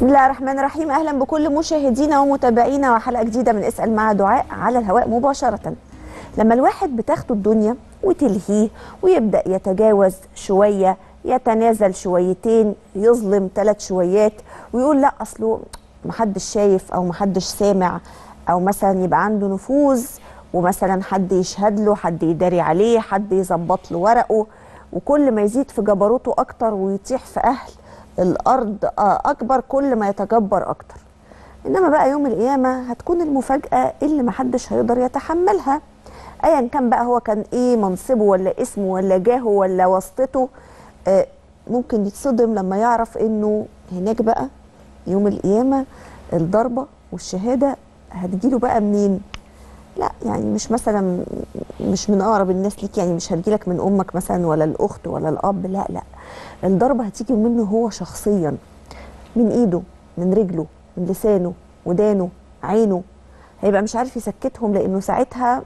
بسم الله الرحمن الرحيم اهلا بكل مشاهدينا ومتابعينا وحلقه جديده من اسال مع دعاء على الهواء مباشره لما الواحد بتاخده الدنيا وتلهيه ويبدا يتجاوز شويه يتنازل شويتين يظلم ثلاث شويات ويقول لا اصله محدش شايف او محدش سامع او مثلا يبقى عنده نفوذ ومثلا حد يشهد له حد يداري عليه حد يظبط له ورقه وكل ما يزيد في جبروته اكتر ويطيح في اهل الارض اكبر كل ما يتجبر اكتر انما بقى يوم القيامه هتكون المفاجاه اللي محدش هيقدر يتحملها ايا كان بقى هو كان ايه منصبه ولا اسمه ولا جاهه ولا واسطته آه ممكن يتصدم لما يعرف انه هناك بقى يوم القيامه الضربه والشهاده هتجيله بقى منين لا يعني مش مثلا مش من اقرب الناس ليك يعني مش هتجيلك من امك مثلا ولا الاخت ولا الاب لا لا الضربه هتيجي منه هو شخصيا من ايده من رجله من لسانه ودانه عينه هيبقى مش عارف يسكتهم لانه ساعتها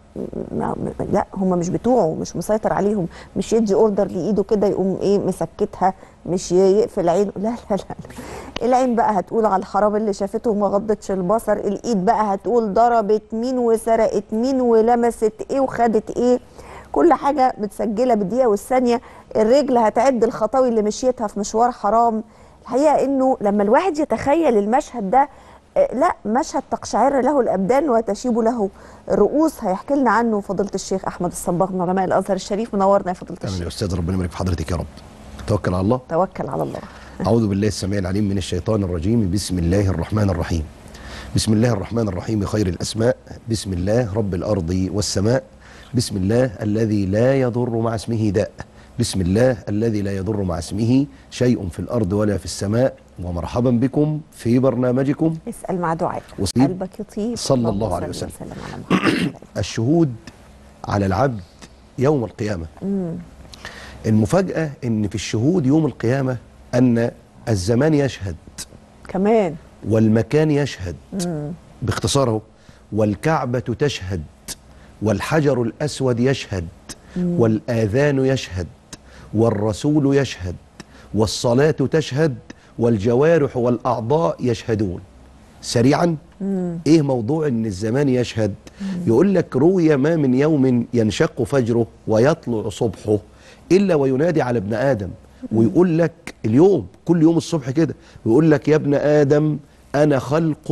ما لا هم مش بتوعه مش مسيطر عليهم مش يدي اوردر لايده كده يقوم ايه مسكتها مش يقفل عينه لا لا لا, لا. العين بقى هتقول على الحرام اللي شافته وما غضتش البصر الايد بقى هتقول ضربت مين وسرقت مين ولمست ايه وخدت ايه كل حاجه متسجله بالدقيقه والثانيه الرجل هتعد الخطاوي اللي مشيتها في مشوار حرام الحقيقه انه لما الواحد يتخيل المشهد ده لا مشهد تقشعر له الابدان وتشيب له الرؤوس هيحكي لنا عنه فضيله الشيخ احمد الصباغ من علماء الازهر الشريف منورنا يا فضيله الشيخ يا استاذ ربنا يبارك في حضرتك يا رب توكل على الله توكل على الله اعوذ بالله السميع العليم من الشيطان الرجيم بسم الله الرحمن الرحيم بسم الله الرحمن الرحيم خير الاسماء بسم الله رب الارض والسماء بسم الله الذي لا يضر مع اسمه داء بسم الله الذي لا يضر مع اسمه شيء في الارض ولا في السماء ومرحبا بكم في برنامجكم اسال مع دعاء وصيب قلبك يطيب صلى الله عليه وسلم. وسلم على محمد الشهود على العبد يوم القيامه المفاجاه ان في الشهود يوم القيامه ان الزمان يشهد كمان والمكان يشهد باختصاره والكعبه تشهد والحجر الاسود يشهد والاذان يشهد والرسول يشهد والصلاه تشهد والجوارح والاعضاء يشهدون سريعا ايه موضوع ان الزمان يشهد يقول لك روي ما من يوم ينشق فجره ويطلع صبحه الا وينادي على ابن ادم ويقول لك اليوم كل يوم الصبح كده ويقول لك يا ابن ادم انا خلق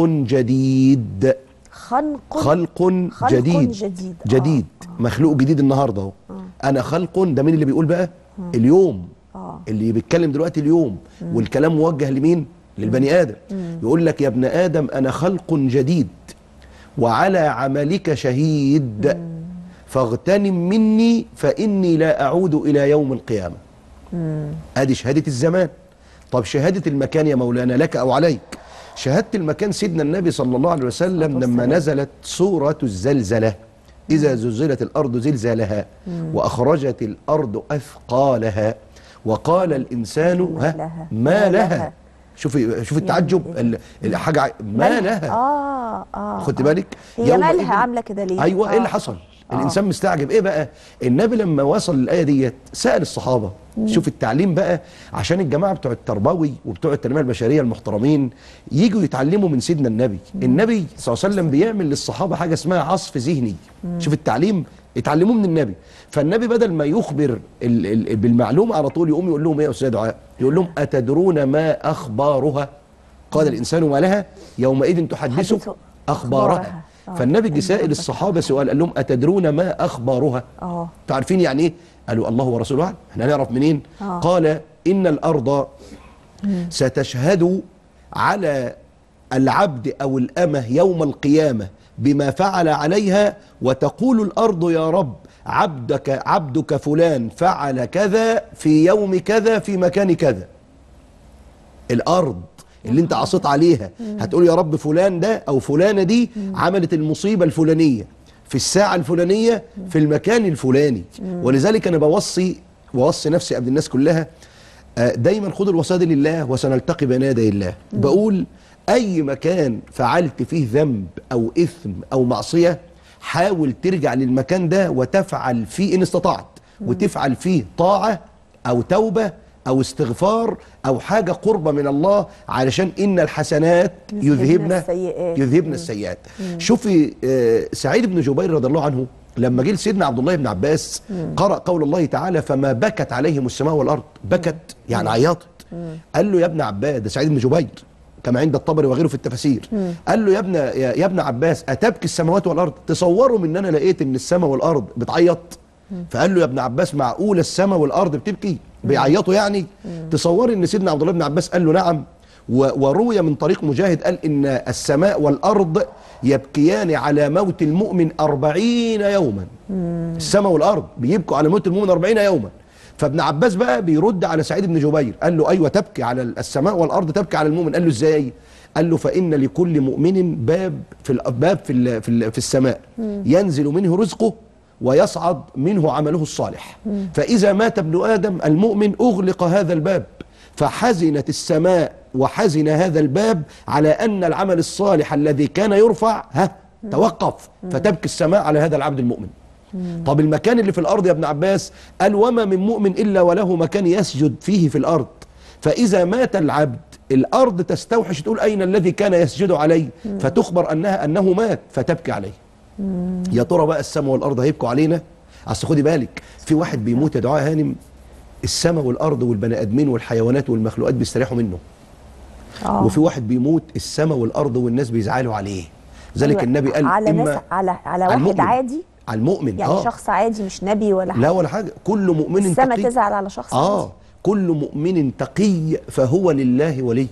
جديد خلق خلق, خلق جديد جديد. آه. جديد مخلوق جديد النهارده اهو انا خلق ده مين اللي بيقول بقى اليوم آه. اللي بيتكلم دلوقتي اليوم والكلام موجه لمين للبني ادم يقول لك يا ابن ادم انا خلق جديد وعلى عملك شهيد فاغتنم مني فاني لا اعود الى يوم القيامه ادي شهاده الزمان طب شهاده المكان يا مولانا لك او عليك شهاده المكان سيدنا النبي صلى الله عليه وسلم لما والسلام. نزلت سوره الزلزله اذا زلزلت الارض زلزالها واخرجت الارض اثقالها وقال الانسان ما ها لها؟ ما ما لها لها؟ شوفي شوفي التعجب ال- الحاجه ع- ما لها اه اه خدت آه. بالك هي يومئذ- مالها عامله كده ليه ايوه ايه اللي آه. حصل آه. الانسان مستعجب ايه بقى النبي لما وصل للايه ديت سال الصحابه شوف التعليم بقى عشان الجماعه بتوع التربوي وبتوع التنميه البشريه المحترمين يجوا يتعلموا من سيدنا النبي النبي صلى الله عليه وسلم بيعمل للصحابه حاجه اسمها عصف ذهني شوف التعليم اتعلموه من النبي فالنبي بدل ما يخبر ال ال بالمعلومه على طول يقوم يقول لهم ايه يا استاذ دعاء يقول لهم اتدرون ما اخبارها قال الانسان ما لها يومئذ تحدث تحدث اخبارها أخبارها. آه. فالنبي جه سائل الصحابه سؤال قال لهم اتدرون ما اخبارها اه انتوا عارفين يعني ايه قالوا الله ورسوله اعلم احنا هنعرف منين آه. قال ان الارض ستشهد على العبد او الامه يوم القيامه بما فعل عليها وتقول الارض يا رب عبدك عبدك فلان فعل كذا في يوم كذا في مكان كذا الارض اللي انت عصيت عليها هتقول يا رب فلان ده او فلانه دي عملت المصيبه الفلانيه في الساعه الفلانيه في المكان الفلاني ولذلك انا بوصي بوصي نفسي قبل الناس كلها آه، دايما خدوا الوصايا دي لله وسنلتقي بين يدي الله بقول اي مكان فعلت فيه ذنب او اثم او معصيه حاول ترجع للمكان ده وتفعل فيه ان استطعت وتفعل فيه طاعه او توبه او استغفار او حاجه قربه من الله علشان ان الحسنات يذهبن يذهبن السيئات. يذهبن السيئات شوفي آه، سعيد بن جبير رضي الله عنه لما جه لسيدنا عبد الله بن عباس قرأ قول الله تعالى فما بكت عليهم السماء والارض بكت يعني عيطت قال له يا ابن عباس ده سعيد بن جبير كما عند الطبري وغيره في التفاسير قال له يا ابن يا, يا ابن عباس اتبكي السماوات والارض تصوروا من ان انا لقيت ان السماء والارض بتعيط فقال له يا ابن عباس معقول السماء والارض بتبكي بيعيطوا يعني تصوري ان سيدنا عبد الله بن عباس قال له نعم و- وروي من طريق مجاهد قال إن السماء والأرض يبكيان على موت المؤمن أربعين يوما السماء والأرض بيبكوا على موت المؤمن أربعين يوما فابن عباس بقى بيرد على سعيد بن جبير قال له أيوة تبكي على السماء والأرض تبكي على المؤمن قال له إزاي قال له فإن لكل مؤمن باب في ال- باب في ال- في, ال- في السماء ينزل منه رزقه ويصعد منه عمله الصالح فإذا مات ابن آدم المؤمن أغلق هذا الباب فحزنت السماء وحزن هذا الباب على أن العمل الصالح الذي كان يرفع ها توقف فتبكي السماء على هذا العبد المؤمن طب المكان اللي في الأرض يا ابن عباس قال وما من مؤمن إلا وله مكان يسجد فيه في الأرض فإذا مات العبد الأرض تستوحش تقول أين الذي كان يسجد عليه فتخبر أنها أنه مات فتبكي عليه يا ترى بقى السماء والارض هيبكوا علينا اصل خدي بالك في واحد بيموت يا دعاء هانم السماء والارض والبني ادمين والحيوانات والمخلوقات بيستريحوا منه آه. وفي واحد بيموت السماء والارض والناس بيزعلوا عليه ذلك أيوة. النبي قال على اما ناس على على واحد المؤمن. عادي على المؤمن يعني اه شخص عادي مش نبي ولا حاجه لا ولا حاجه كل مؤمن السما تقي تزعل على شخص اه عادي. كل مؤمن تقي فهو لله ولي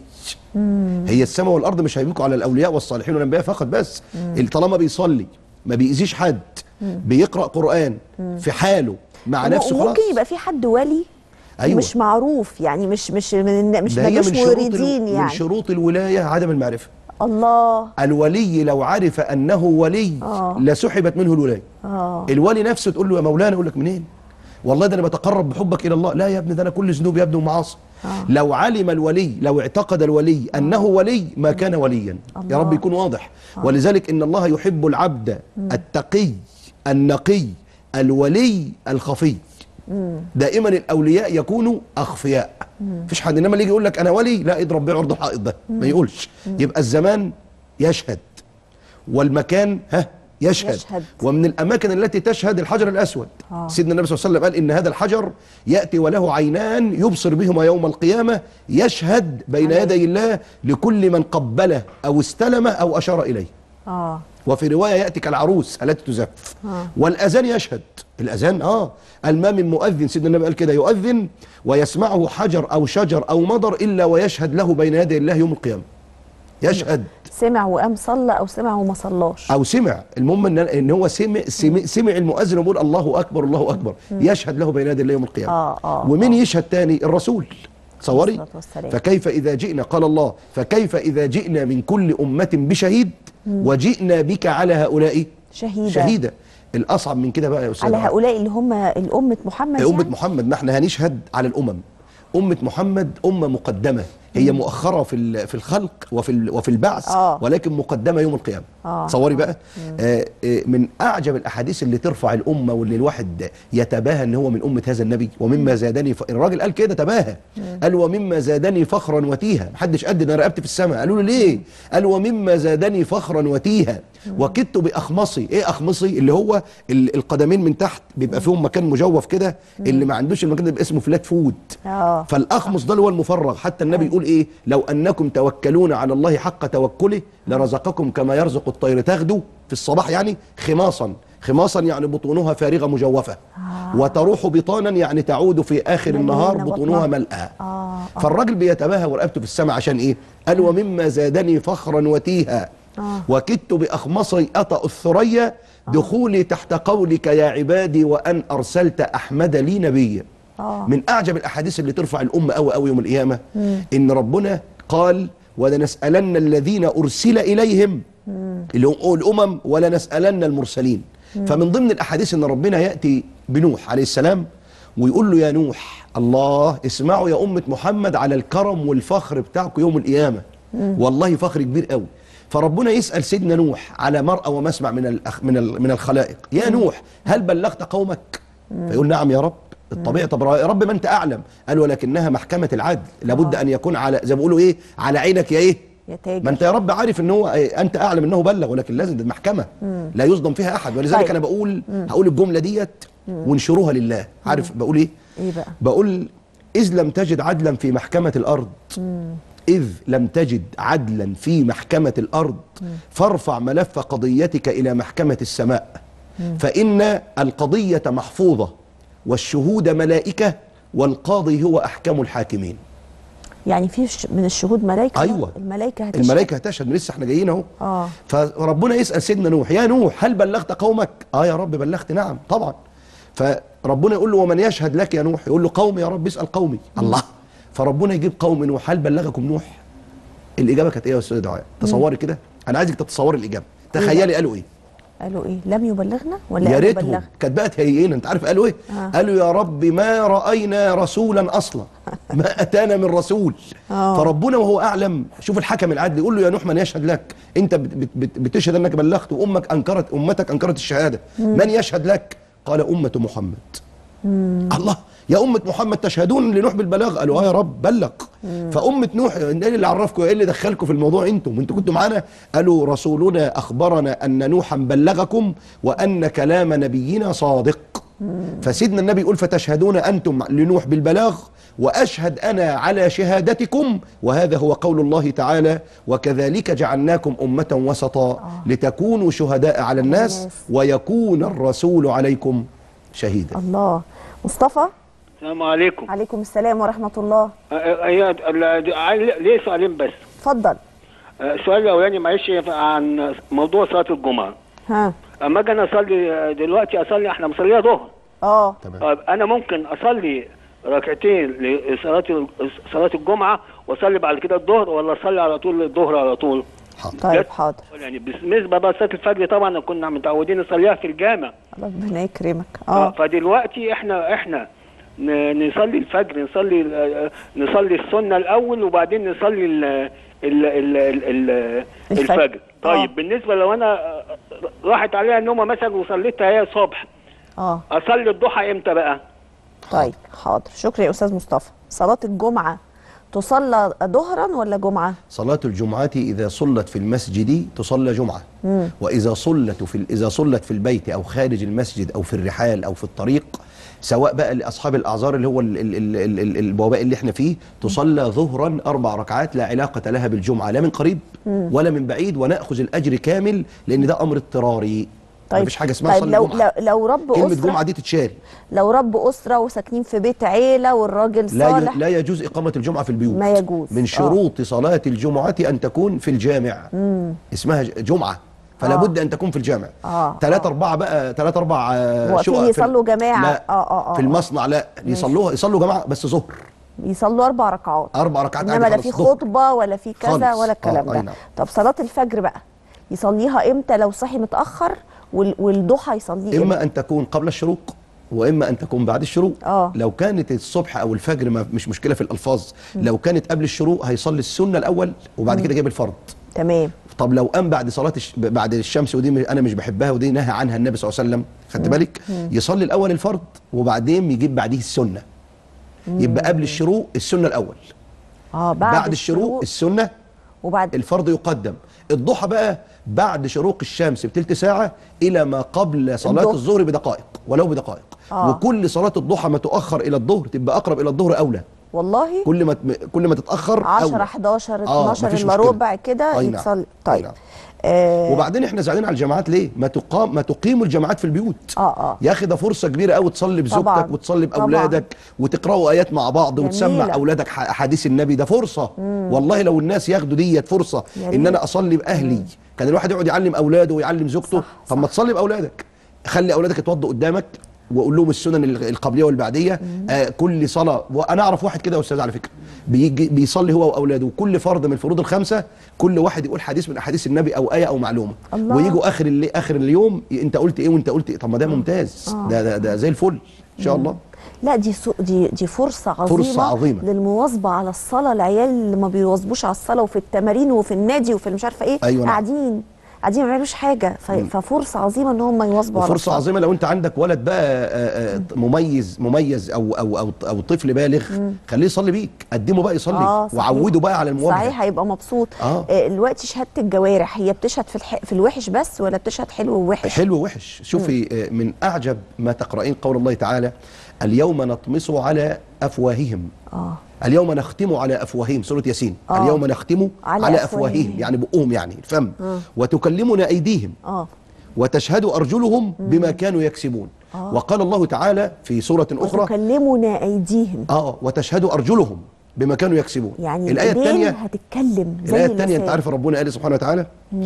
هي السماء والارض مش هيبكوا على الاولياء والصالحين والانبياء فقط بس اللي طالما بيصلي ما بيأذيش حد بيقرأ قرآن في حاله مع نفسه خلاص ممكن يبقى في حد ولي أيوة. مش معروف يعني مش مش من مش ده هي ملوش من شروط موردين ال- من يعني شروط الولاية عدم المعرفة الله الولي لو عرف أنه ولي آه. لسحبت منه الولاية اه الولي نفسه تقول له يا مولانا يقول لك منين والله ده انا بتقرب بحبك الى الله لا يا ابني ده انا كل ذنوب يا ابني ومعاصي لو علم الولي لو اعتقد الولي انه ولي ما كان وليا يا الله. رب يكون واضح ولذلك ان الله يحب العبد التقي النقي الولي الخفي دائما الاولياء يكونوا اخفياء مفيش حد انما اللي يجي يقول لك انا ولي لا اضرب بيه عرض الحائط ده ما يقولش يبقى الزمان يشهد والمكان ها يشهد, يشهد. ومن الاماكن التي تشهد الحجر الاسود آه. سيدنا النبي صلى الله عليه وسلم قال ان هذا الحجر ياتي وله عينان يبصر بهما يوم القيامه يشهد بين عليه. يدي الله لكل من قبله او استلمه او اشار اليه اه وفي روايه ياتي كالعروس التي تزف آه. والاذان يشهد الاذان اه قال ما من مؤذن سيدنا النبي قال كده يؤذن ويسمعه حجر او شجر او مضر الا ويشهد له بين يدي الله يوم القيامه يشهد سمع وقام صلى او سمع وما صلاش او سمع المهم ان ان هو سمع سمع, سمع المؤذن وبيقول الله اكبر الله اكبر يشهد له بين يدي الله يوم القيامه آه، آه، ومين آه. يشهد تاني الرسول تصوري الصلاة والسلام. فكيف اذا جئنا قال الله فكيف اذا جئنا من كل امه بشهيد وجئنا بك على هؤلاء شهيدا شهيدا الاصعب من كده بقى يا استاذ على عبد. هؤلاء اللي هم الأمة محمد أمة يعني؟ محمد نحن هنشهد على الأمم أمة محمد أمة مقدمة هي مؤخرة في ال- في الخلق وفي ال- وفي البعث آه. ولكن مقدمة يوم القيامة آه. تصوري بقى آه آه من أعجب الأحاديث اللي ترفع الأمة واللي الواحد يتباهى أن هو من أمة هذا النبي ومما زادني ف... الراجل قال كده تباهى قال ومما زادني فخرا وتيها محدش قد ده أنا رقبتي في السماء قالوا له ليه قال ومما زادني فخرا وتيها وكدت بأخمصي إيه أخمصي اللي هو ال- القدمين من تحت بيبقى فيهم مكان مجوف كده اللي ما عندوش المكان ده بيبقى اسمه فلات فود اه فالاخمص ده اللي هو المفرغ حتى النبي يقول ايه لو انكم توكلون على الله حق توكله لرزقكم كما يرزق الطير تغدو في الصباح يعني خماصا خماصا يعني بطونها فارغه مجوفه وتروح بطانا يعني تعود في اخر مليانة النهار بطنها. بطونها ملأى آه، آه. فالراجل بيتباهى ورقبته في السماء عشان ايه قال ومما زادني فخرا وتيها آه. وكدت باخمصي اطأ الثريا دخولي تحت قولك يا عبادي وان ارسلت احمد لي نبيا آه. من اعجب الاحاديث اللي ترفع الامه قوي قوي يوم القيامه ان ربنا قال ولنسالن الذين ارسل اليهم اللي هم الامم ولنسالن المرسلين فمن ضمن الاحاديث ان ربنا ياتي بنوح عليه السلام ويقول له يا نوح الله اسمعوا يا امه محمد على الكرم والفخر بتاعكم يوم القيامه والله فخر كبير قوي فربنا يسال سيدنا نوح على مرأى ومسمع من الأخ من ال- من الخلائق يا نوح هل بلغت قومك فيقول نعم يا رب الطبيعي طب يا رب ما انت اعلم قال ولكنها محكمه العدل لابد آه. ان يكون على زي ما بيقولوا ايه على عينك يا ايه يا تاجر ما انت يا رب عارف ان هو إيه، انت اعلم انه بلغ ولكن لازم ده محكمه لا يصدم فيها احد ولذلك طيب. انا بقول هقول الجمله ديت وانشروها لله عارف بقول ايه ايه بقى بقول إذ لم تجد عدلا في محكمة الأرض إذ لم تجد عدلا في محكمة الأرض فارفع ملف قضيتك إلى محكمة السماء فإن القضية محفوظة والشهود ملائكة والقاضي هو أحكم الحاكمين يعني في ش- من الشهود ملائكه أيوة. الملائكه هتشهد الملائكة هتشهد لسه احنا جايين اهو اه فربنا يسأل سيدنا نوح يا نوح هل بلغت قومك اه يا رب بلغت نعم طبعا فربنا يقول له ومن يشهد لك يا نوح يقول له قومي يا رب اسأل قومي الله فربنا يجيب قوم نوح هل بلغكم نوح الإجابة كانت ايه يا أستاذ دعاء تصوري كده أنا عايزك تتصوري الإجابة تخيلي قالوا ايه قالوا ايه لم يبلغنا ولا يا قالوا ريتهم بلغ كانت بقى تهيئين انت عارف قالوا ايه آه. قالوا يا رب ما راينا رسولا اصلا ما اتانا من رسول آه. فربنا وهو اعلم شوف الحكم العدل يقول له يا نوح من يشهد لك انت بت- بت- بت- بتشهد انك بلغت وامك انكرت امتك انكرت الشهاده من يشهد لك قال امه محمد الله يا أمة محمد تشهدون لنوح بالبلاغ قالوا اه يا رب بلغ فأمة نوح ايه اللي عرفكم ايه اللي دخلكم في الموضوع انتم انتوا كنتوا معانا قالوا رسولنا أخبرنا أن نوحا بلغكم وأن كلام نبينا صادق فسيدنا النبي يقول فتشهدون أنتم لنوح بالبلاغ وأشهد أنا على شهادتكم وهذا هو قول الله تعالى وكذلك جعلناكم أمة وسطا لتكونوا شهداء على الناس الناس. ويكون الرسول عليكم شهيدا الله مصطفى السلام عليكم عليكم السلام ورحمه الله آه، هي ال- عايز- ليه سؤالين بس اتفضل آه، السؤال الاولاني معلش عن موضوع صلاه الجمعه ها اما اجي انا اصلي آه، دلوقتي اصلي احنا مصليها ظهر اه تمام طيب انا ممكن اصلي ركعتين لصلاه ال- صلاه الجمعه واصلي بعد كده الظهر ولا اصلي على طول الظهر على طول حاضر طيب بس- حاضر يعني بالنسبه بقى صلاه الفجر طبعا كنا متعودين نصليها في الجامع ربنا يكرمك اه اه فدلوقتي احنا احنا ن- نصلي الفجر نصلي ال- آه، نصلي السنه الاول وبعدين نصلي ال ال ال ال ال الفجر. الفجر طيب آه. بالنسبه لو انا آه، راحت عليها النومه مثلا وصليتها هي الصبح اه اصلي الضحى امتى بقى طيب حاضر شكرا يا استاذ مصطفى صلاه الجمعه تصلى ظهرا ولا جمعه صلاة الجمعة إذا صلت في المسجد تصلى جمعة وإذا صلت في إذا صلت في البيت أو خارج المسجد أو في الرحال أو في الطريق سواء بقى لأصحاب الأعذار اللي هو ال- ال- ال- ال- ال- البواباء اللي احنا فيه تصلى ظهرا أربع ركعات لا علاقة لها بالجمعة لا من قريب ولا من بعيد ونأخذ الأجر كامل لأن ده أمر اضطراري طيب مفيش حاجة اسمها طيب صلي لو جمعة لو لو رب كلمة اسره جمعة دي تتشال لو رب اسره وساكنين في بيت عيله والراجل لا صالح ي- لا يجوز إقامة الجمعة في البيوت ما يجوز. من آه. شروط صلاة الجمعة أن تكون في الجامع اسمها ج- جمعة فلا آه. بد أن تكون في الجامع آه، ثلاثة آه. أربعة بقى ثلاثة أربعة آه، هو شقق فيه في ال- يصلوا جماعة. لا آه، آه، آه. في المصنع لا يصلوها يصلوا جماعة بس ظهر يصلوا اربع ركعات أربع ركعات انما عادي لا في خالص، ظهر. خطبه ولا في كذا خالص. ولا الكلام آه، أي ده نعم. طب صلاه الفجر بقى يصليها امتى لو صحي متاخر وال- والضحى يصليه امتى إما أن تكون قبل الشروق وإما أن تكون بعد الشروق آه. لو كانت الصبح أو الفجر ما مش مشكلة في الألفاظ لو كانت قبل الشروق هيصلي السنة الأول وبعد كده جايب الفرض تمام طب لو قام بعد صلاه الش... بعد الشمس ودي م- انا مش بحبها ودي نهى عنها النبي صلى الله عليه وسلم خدت بالك يصلي الاول الفرض وبعدين يجيب بعديه السنه يبقى قبل الشروق السنه الاول اه بعد, بعد, بعد الشروق السنه وبعد الفرض يقدم الضحى بقى بعد شروق الشمس بتلت ساعه الى ما قبل صلاه الظهر. الظهر بدقائق ولو بدقائق آه. وكل صلاه الضحى ما تؤخر الى الظهر تبقى اقرب الى الظهر اولى والله كل ما كل ما تتاخر 10 أولى. 11 آه، 12 مفيش الا مشكلة. ربع كده أي نعم. يتصلي أي طيب نعم. آه وبعدين احنا زعلانين على الجماعات ليه؟ ما تقام ما تقيموا الجماعات في البيوت. اه اه يا اخي ده فرصه كبيره قوي تصلي طبعاً. بزوجتك وتصلي طبعاً. باولادك وتقراوا ايات مع بعض جميلة. وتسمع اولادك ح- احاديث النبي ده فرصه والله لو الناس ياخدوا ديت فرصه يا ان ريت. انا اصلي باهلي كان الواحد يقعد يعلم اولاده ويعلم زوجته صح، طب ما تصلي باولادك خلي اولادك يتوضوا قدامك وقول لهم السنن ال- القبليه والبعديه آه كل صلاه وانا اعرف واحد كده يا استاذ على فكره بيجي بيصلي هو واولاده وكل فرض من الفروض الخمسه كل واحد يقول حديث من احاديث النبي او ايه او معلومه الله. ويجوا اخر اللي اخر اليوم ي- انت قلت ايه وانت قلت ايه طب ما ده ممتاز آه. ده, ده ده زي الفل ان شاء الله لا دي سو دي دي فرصة عظيمة فرصة عظيمة. للمواظبة على الصلاة العيال اللي ما بيواظبوش على الصلاة وفي التمارين وفي النادي وفي مش عارفة ايه أيوة نعم. قاعدين قاعدين ما بيعملوش حاجه ف- ففرصه عظيمه ان هم يواظبوا على وفرصه الصلاة. عظيمه لو انت عندك ولد بقى آه، آه، مميز مميز او او او, أو طفل بالغ خليه يصلي بيك قدمه بقى يصلي آه، صحيح. وعوده بقى على المواجهه صحيح هيبقى مبسوط آه. آه، دلوقتي شهاده الجوارح هي بتشهد في الح... في الوحش بس ولا بتشهد حلو ووحش حلو ووحش شوفي آه، من اعجب ما تقرأين قول الله تعالى اليوم نطمس على افواههم اه اليوم نختم على افواههم سوره ياسين آه. اليوم نختم على على, أفواههم. افواههم يعني بقهم يعني الفم وتكلمنا ايديهم اه وتشهد ارجلهم بما كانوا يكسبون وقال الله تعالى في سوره اخرى وتكلمنا ايديهم اه وتشهد ارجلهم بما كانوا يكسبون يعني الايه الإيدين الثانيه هتتكلم زي الآية الثانية أنت اللسان. عارف ربنا قال سبحانه وتعالى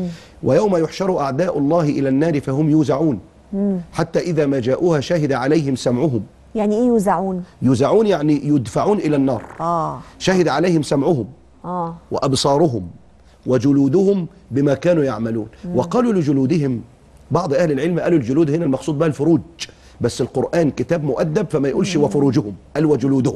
ويوم يحشر أعداء الله إلى النار فهم يوزعون حتى إذا ما جاءوها شهد عليهم سمعهم يعني ايه يوزعون يوزعون يعني يدفعون إلى النار اه شهد عليهم سمعهم اه وأبصارهم وجلودهم بما كانوا يعملون وقالوا لجلودهم بعض أهل العلم قالوا الجلود هنا المقصود بها الفروج بس القرآن كتاب مؤدب فما يقولش وفروجهم قال وجلودهم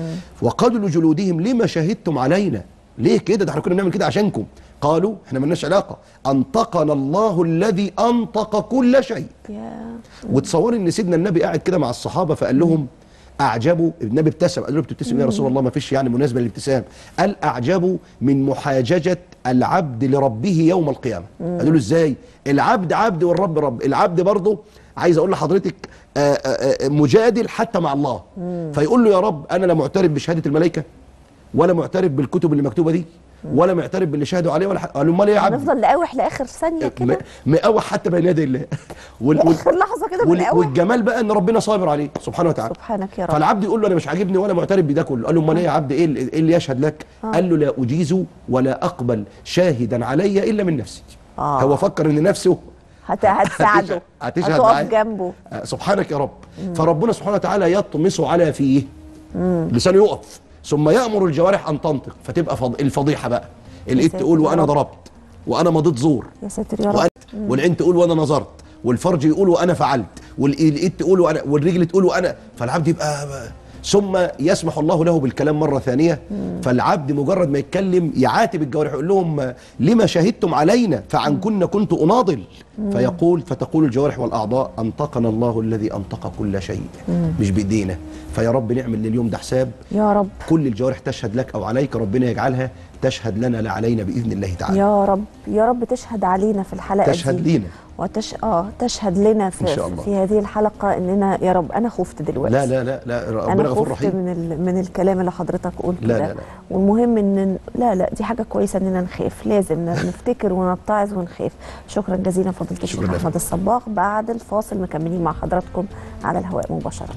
وقالوا لجلودهم لما شهدتم علينا ليه كده ده احنا كنا بنعمل كده عشانكم قالوا احنا ملناش علاقة أنطقنا الله الذي أنطق كل شيء يا وتصوري ان سيدنا النبي قاعد كده مع الصحابه فقال لهم اعجبوا النبي ابتسم قال له بتبتسم ليه يا رسول الله ما فيش يعني مناسبه للابتسام قال اعجبوا من محاججه العبد لربه يوم القيامه قالوا له ازاي العبد عبد والرب رب العبد برضه عايز اقول لحضرتك آه، آه، آه، مجادل حتى مع الله فيقول له يا رب انا لا معترف بشهاده الملائكه ولا معترف بالكتب اللي مكتوبه دي ولا معترف باللي شهدوا عليه ولا ح- قال له امال ايه يا عبد هنفضل نقاوح لاخر ثانيه م- كده مقاوح حتى بين يدي الله وال- وال- لاخر لحظه كده وال- بنقاوح والجمال بقى ان ربنا صابر عليه سبحانه وتعالى سبحانك يا رب فالعبد يقول له انا مش عاجبني ولا معترف بده كله قال له امال ايه يا عبد ايه اللي, إيه اللي يشهد لك قال له لا اجيز ولا اقبل شاهدا علي الا من نفسي آه. هو فكر ان نفسه هت... هتساعده هتشهد هتقف معاه. جنبه آه، سبحانك يا رب فربنا سبحانه وتعالى يطمس على فيه لسانه يقف ثم يامر الجوارح ان تنطق فتبقى فض... الفضيحه بقى الايد ساتر تقول يا وانا رب. ضربت وانا مضيت زور يا ساتر يا رب وأنا- والعين تقول وانا نظرت والفرج يقول وانا فعلت والايد تقول وانا والرجل تقول وانا فالعبد يبقى ثم يسمح الله له بالكلام مره ثانيه فالعبد مجرد ما يتكلم يعاتب الجوارح يقول لهم لما شهدتم علينا فعن كنا كنت اناضل فيقول فتقول الجوارح والاعضاء انطقنا الله الذي انطق كل شيء مش بايدينا فيا رب نعمل لليوم ده حساب يا رب كل الجوارح تشهد لك او عليك ربنا يجعلها تشهد لنا لا علينا باذن الله تعالى يا رب يا رب تشهد علينا في الحلقه تشهد دي لينا وتش... اه تشهد لنا في, إن شاء الله. في هذه الحلقه اننا يا رب انا خفت دلوقتي لا لا لا لا ربنا انا غفور خفت رحيم من ال... من الكلام اللي حضرتك قلته لا، ده لا، لا. والمهم ان لا لا دي حاجه كويسه اننا نخاف لازم ن- نفتكر ونتعظ ونخاف شكرا جزيلا فضيله الشيخ شكراً لك. احمد الصباغ بعد الفاصل مكملين مع حضراتكم على الهواء مباشره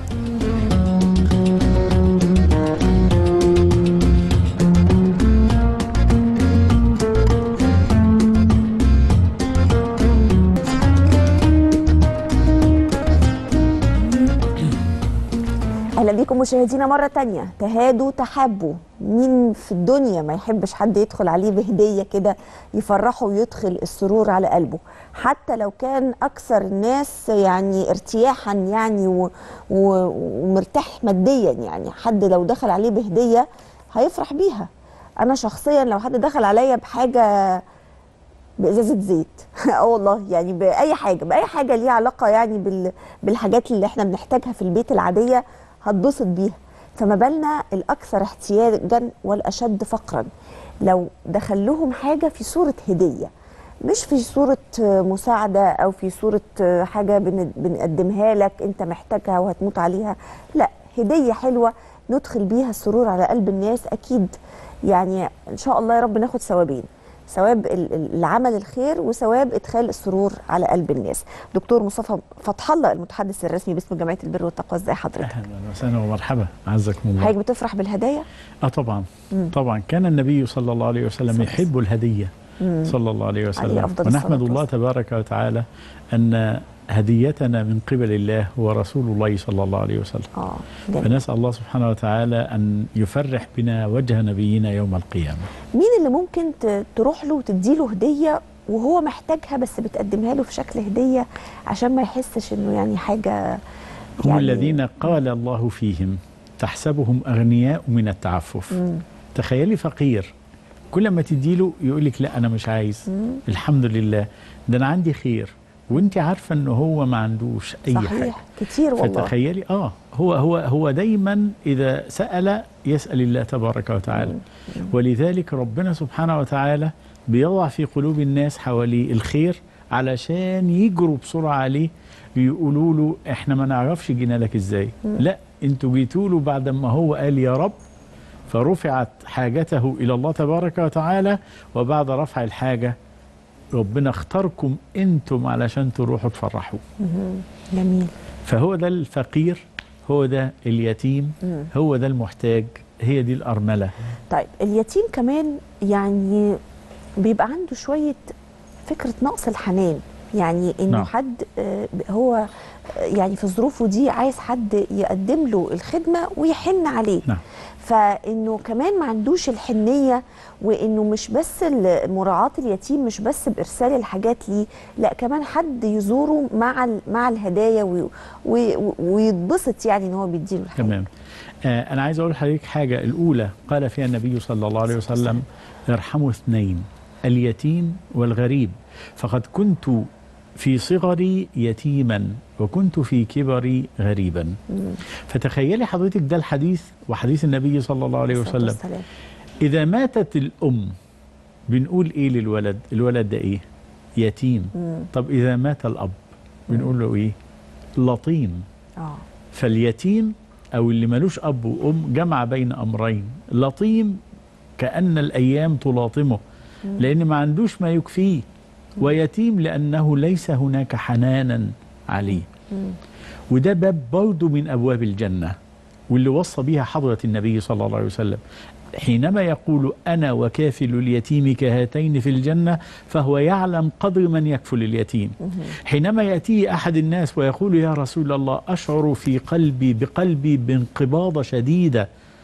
اهلا بيكم مشاهدينا مره تانية تهادوا تحابوا مين في الدنيا ما يحبش حد يدخل عليه بهديه كده يفرحه ويدخل السرور على قلبه حتى لو كان اكثر الناس يعني ارتياحا يعني و و ومرتاح ماديا يعني حد لو دخل عليه بهديه هيفرح بيها انا شخصيا لو حد دخل عليا بحاجه بازازه زيت اه والله يعني باي حاجه باي حاجه ليها علاقه يعني بال... بالحاجات اللي احنا بنحتاجها في البيت العاديه هتبسط بيها فما بالنا الاكثر احتياجا والاشد فقرا لو دخل لهم حاجه في صوره هديه مش في صورة مساعدة أو في صورة حاجة بن- بنقدمها لك أنت محتاجها وهتموت عليها لا هدية حلوة ندخل بيها السرور على قلب الناس أكيد يعني إن شاء الله يا رب ناخد ثوابين ثواب ال- ال- العمل الخير وثواب ادخال السرور على قلب الناس دكتور مصطفى فتح الله المتحدث الرسمي باسم جمعيه البر والتقوى ازي حضرتك اهلا وسهلا ومرحبا عزكم الله حضرتك بتفرح بالهدايا اه طبعا طبعا كان النبي صلى الله عليه وسلم صلى يحب الهديه صلى الله عليه وسلم عليه أفضل ونحمد الصلاة الله والسلام. تبارك وتعالى ان هديتنا من قبل الله هو رسول الله صلى الله عليه وسلم اه جميل. فنسال الله سبحانه وتعالى ان يفرح بنا وجه نبينا يوم القيامه مين اللي ممكن ت- تروح له وتدي له هديه وهو محتاجها بس بتقدمها له في شكل هديه عشان ما يحسش انه يعني حاجه هم يعني الذين قال الله فيهم تحسبهم اغنياء من التعفف تخيلي فقير كل ما تديله يقول لك لا انا مش عايز الحمد لله ده انا عندي خير وانت عارفه ان هو ما عندوش اي حاجه صحيح كتير والله فتخيلي اه هو هو هو دايما اذا سال يسال الله تبارك وتعالى ولذلك ربنا سبحانه وتعالى بيضع في قلوب الناس حواليه الخير علشان يجروا بسرعه عليه يقولوا له احنا ما نعرفش جينا لك ازاي لا انتوا جيتوا له بعد ما هو قال يا رب فرفعت حاجته الى الله تبارك وتعالى وبعد رفع الحاجه ربنا اختاركم انتم علشان تروحوا تفرحوا جميل فهو ده الفقير هو ده اليتيم هو ده المحتاج هي دي الأرملة طيب اليتيم كمان يعني بيبقى عنده شوية فكرة نقص الحنان يعني انه نعم. حد آه، هو آه، يعني في ظروفه دي عايز حد يقدم له الخدمة ويحن عليه نعم. فانه كمان ما عندوش الحنية وانه مش بس ال- مراعاة اليتيم مش بس بارسال الحاجات ليه لا كمان حد يزوره مع ال- مع الهدايا وي- وي- ويتبسط يعني ان هو بيديله الحاجة تمام آه أنا عايز أقول لحضرتك حاجة الأولى قال فيها النبي صلى الله عليه وسلم ارحموا اثنين اليتيم والغريب فقد كنت في صغري يتيما وكنت في كبري غريبا فتخيلي حضرتك ده الحديث وحديث النبي صلى الله عليه الصلاة وسلم والسلام. إذا ماتت الأم بنقول إيه للولد الولد ده إيه يتيم طب إذا مات الأب بنقول له إيه لطيم اه فاليتيم أو اللي ملوش أب وأم جمع بين أمرين لطيم كأن الأيام تلاطمه لأن ما عندوش ما يكفيه ويتيم لأنه ليس هناك حنانا عليه وده باب برضه من أبواب الجنة واللي وصى بها حضرة النبي صلى الله عليه وسلم حينما يقول أنا وكافل اليتيم كهاتين في الجنة فهو يعلم قدر من يكفل اليتيم حينما يأتيه أحد الناس ويقول يا رسول الله أشعر في قلبي بقلبي بانقباضة شديدة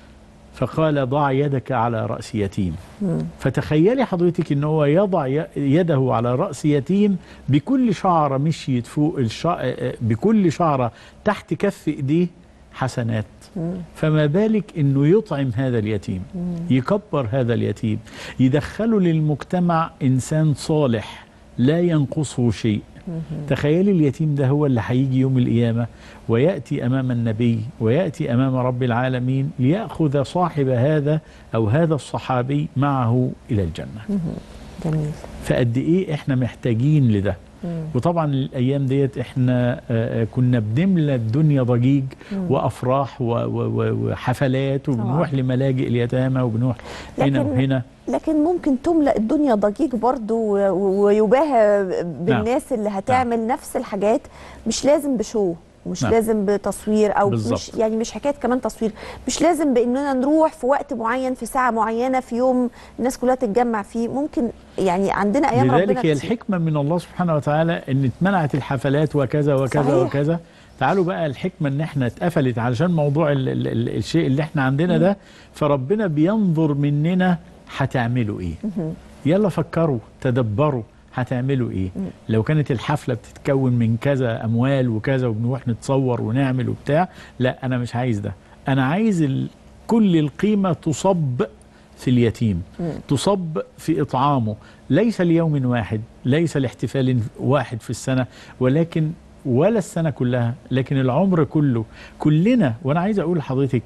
فقال ضع يدك على رأس يتيم فتخيلي حضرتك ان هو يضع ي- يده على رأس يتيم بكل شعرة مشيت فوق الشع... بكل شعرة تحت كف ايديه حسنات فما بالك انه يطعم هذا اليتيم يكبر هذا اليتيم يدخله للمجتمع انسان صالح لا ينقصه شيء تخيلي اليتيم ده هو اللي هيجي يوم القيامة ويأتي أمام النبي ويأتي أمام رب العالمين ليأخذ صاحب هذا أو هذا الصحابي معه إلى الجنة جميل فقد إيه إحنا محتاجين لده وطبعا الايام ديت احنا آه، آه، كنا بنملى الدنيا ضجيج وافراح و- و- و- وحفلات وبنروح لملاجئ اليتامى وبنروح هنا لكن وهنا لكن ممكن تملأ الدنيا ضجيج برضو و- و- ويباهى بالناس اللي هتعمل نفس الحاجات مش لازم بشو مش نعم. لازم بتصوير او بالظبط. مش يعني مش حكايه كمان تصوير مش لازم باننا نروح في وقت معين في ساعه معينه في يوم الناس كلها تتجمع فيه ممكن يعني عندنا ايام ربنا لذلك هي كتير. الحكمة من الله سبحانه وتعالى ان اتمنعت الحفلات وكذا وكذا صحيح. وكذا تعالوا بقى الحكمة ان احنا اتقفلت علشان موضوع ال ال ال الشيء اللي احنا عندنا ده فربنا بينظر مننا هتعملوا ايه يلا فكروا تدبروا هتعملوا ايه لو كانت الحفلة بتتكون من كذا اموال وكذا وبنروح نتصور ونعمل وبتاع لا انا مش عايز ده انا عايز ال كل القيمة تصب في اليتيم تصب في إطعامه ليس ليوم واحد ليس لاحتفال واحد في السنة ولكن ولا السنة كلها لكن العمر كله كلنا وأنا عايز أقول لحضرتك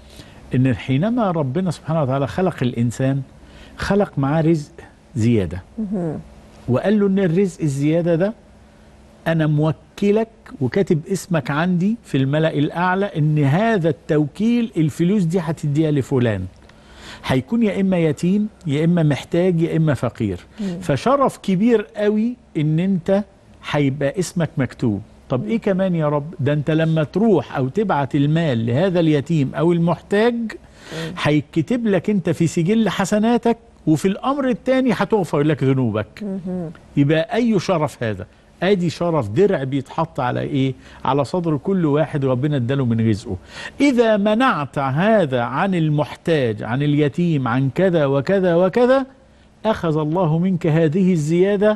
إن حينما ربنا سبحانه وتعالى خلق الإنسان خلق معاه رزق زيادة وقال له إن الرزق الزيادة ده أنا موكلك وكاتب اسمك عندي في الملأ الأعلى إن هذا التوكيل الفلوس دي هتديها لفلان هيكون يا اما يتيم يا اما محتاج يا اما فقير فشرف كبير قوي ان انت هيبقى اسمك مكتوب طب ايه كمان يا رب ده انت لما تروح او تبعت المال لهذا اليتيم او المحتاج هيتكتب لك انت في سجل حسناتك وفي الامر الثاني هتغفر لك ذنوبك يبقى اي شرف هذا ادي شرف درع بيتحط على ايه على صدر كل واحد ربنا اداله من رزقه اذا منعت هذا عن المحتاج عن اليتيم عن كذا وكذا وكذا اخذ الله منك هذه الزياده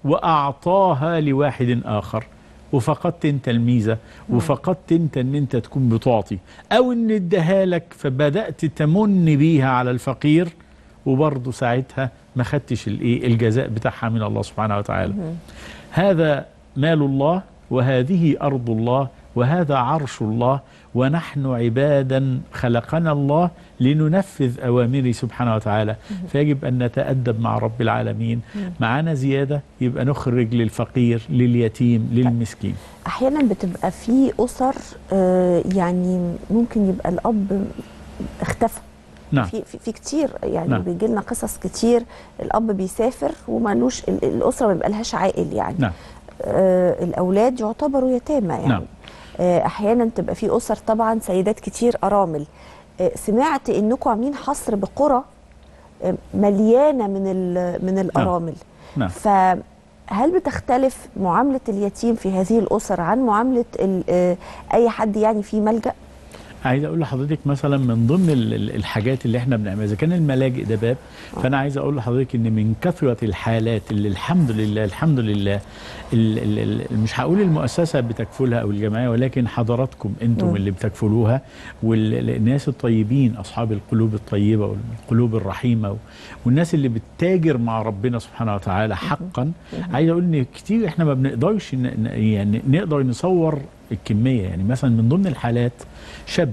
واعطاها لواحد اخر وفقدت انت الميزه وفقدت انت ان انت تكون بتعطي او ان اداها لك فبدات تمن بيها على الفقير وبرضه ساعتها ما خدتش الايه الجزاء بتاعها من الله سبحانه وتعالى هذا مال الله وهذه أرض الله وهذا عرش الله ونحن عبادا خلقنا الله لننفذ أوامره سبحانه وتعالى فيجب أن نتأدب مع رب العالمين معانا زيادة يبقى نخرج للفقير لليتيم للمسكين احيانا بتبقى في اسر آه، يعني ممكن يبقى الاب اختفى نعم في في, في كتير يعني نعم. بيجي لنا قصص كتير الاب بيسافر ومالوش ال- الاسره ما بيبقالهاش عائل يعني نعم آه الاولاد يعتبروا يتامى يعني نعم. آه احيانا تبقى في اسر طبعا سيدات كتير ارامل آه سمعت انكم عاملين حصر بقرى آه مليانه من ال- من الارامل نعم فهل بتختلف معامله اليتيم في هذه الاسر عن معامله ال- آه اي حد يعني في ملجا عايز اقول لحضرتك مثلا من ضمن ال- ال- الحاجات اللي احنا بنعملها اذا كان الملاجئ ده باب فانا عايز اقول لحضرتك ان من كثره الحالات اللي الحمد لله الحمد لله ال ال ال مش هقول المؤسسه بتكفلها او الجمعيه ولكن حضراتكم انتم اللي بتكفلوها والناس الطيبين اصحاب القلوب الطيبه والقلوب الرحيمه و- والناس اللي بتتاجر مع ربنا سبحانه وتعالى حقا عايز اقول ان كتير احنا ما بنقدرش ن- ن- يعني نقدر نصور الكميه يعني مثلا من ضمن الحالات شاب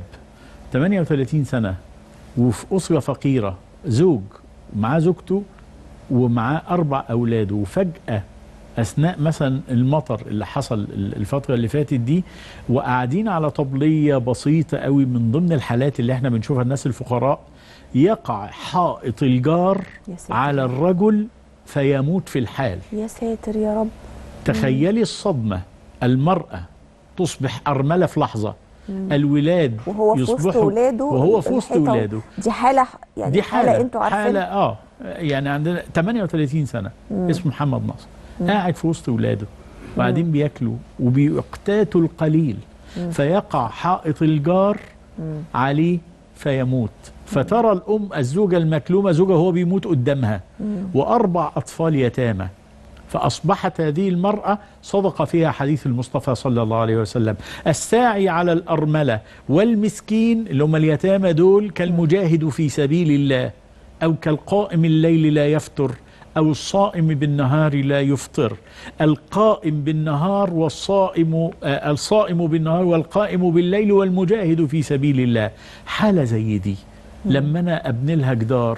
38 سنه وفي اسره فقيره زوج معاه زوجته ومعاه اربع اولاده وفجاه اثناء مثلا المطر اللي حصل الفتره اللي فاتت دي وقاعدين على طبليه بسيطه قوي من ضمن الحالات اللي احنا بنشوفها الناس الفقراء يقع حائط الجار يا ساتر. على الرجل فيموت في الحال يا ساتر يا رب تخيلي الصدمه المراه تصبح ارمله في لحظه الولاد وهو في وسط يصبحوا- ولاده وهو في وسط الحيطة. ولاده دي حاله يعني دي حالة انتوا عارفين حالة اه يعني عندنا 38 سنة اسمه محمد نصر قاعد في وسط ولاده وبعدين بياكلوا وبيقتاتوا القليل فيقع حائط الجار عليه فيموت فترى الأم الزوجة المكلومة زوجة هو بيموت قدامها وأربع أطفال يتامى فأصبحت هذه المرأة صدق فيها حديث المصطفى صلى الله عليه وسلم الساعي على الأرملة والمسكين اللي هم اليتامى دول كالمجاهد في سبيل الله أو كالقائم الليل لا يفتر أو الصائم بالنهار لا يفطر القائم بالنهار والصائم آه الصائم بالنهار والقائم بالليل والمجاهد في سبيل الله حالة زي دي لما أنا أبني لها جدار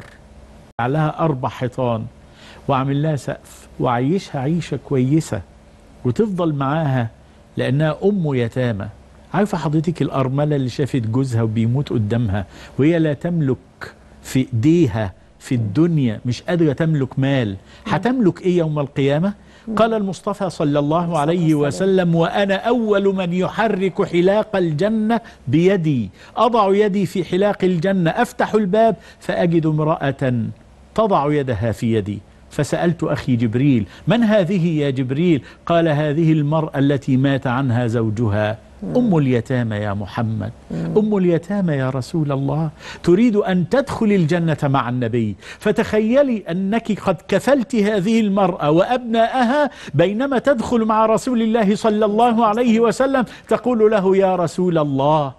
عليها أربع حيطان وأعمل لها سقف وأعيشها عيشة كويسة وتفضل معاها لأنها أم يتامى عارفة حضرتك الأرملة اللي شافت جوزها وبيموت قدامها وهي لا تملك في إيديها في الدنيا مش قادرة تملك مال هتملك إيه يوم القيامة؟ قال المصطفى صلى الله عليه وسلم وأنا أول من يحرك حلاق الجنة بيدي أضع يدي في حلاق الجنة أفتح الباب فأجد امرأة تضع يدها في يدي فسألت أخي جبريل من هذه يا جبريل قال هذه المرأة التي مات عنها زوجها أم اليتامى يا محمد أم اليتامى يا رسول الله تريد أن تدخل الجنة مع النبي فتخيلي أنك قد كفلت هذه المرأة وأبناءها بينما تدخل مع رسول الله صلى الله عليه وسلم تقول له يا رسول الله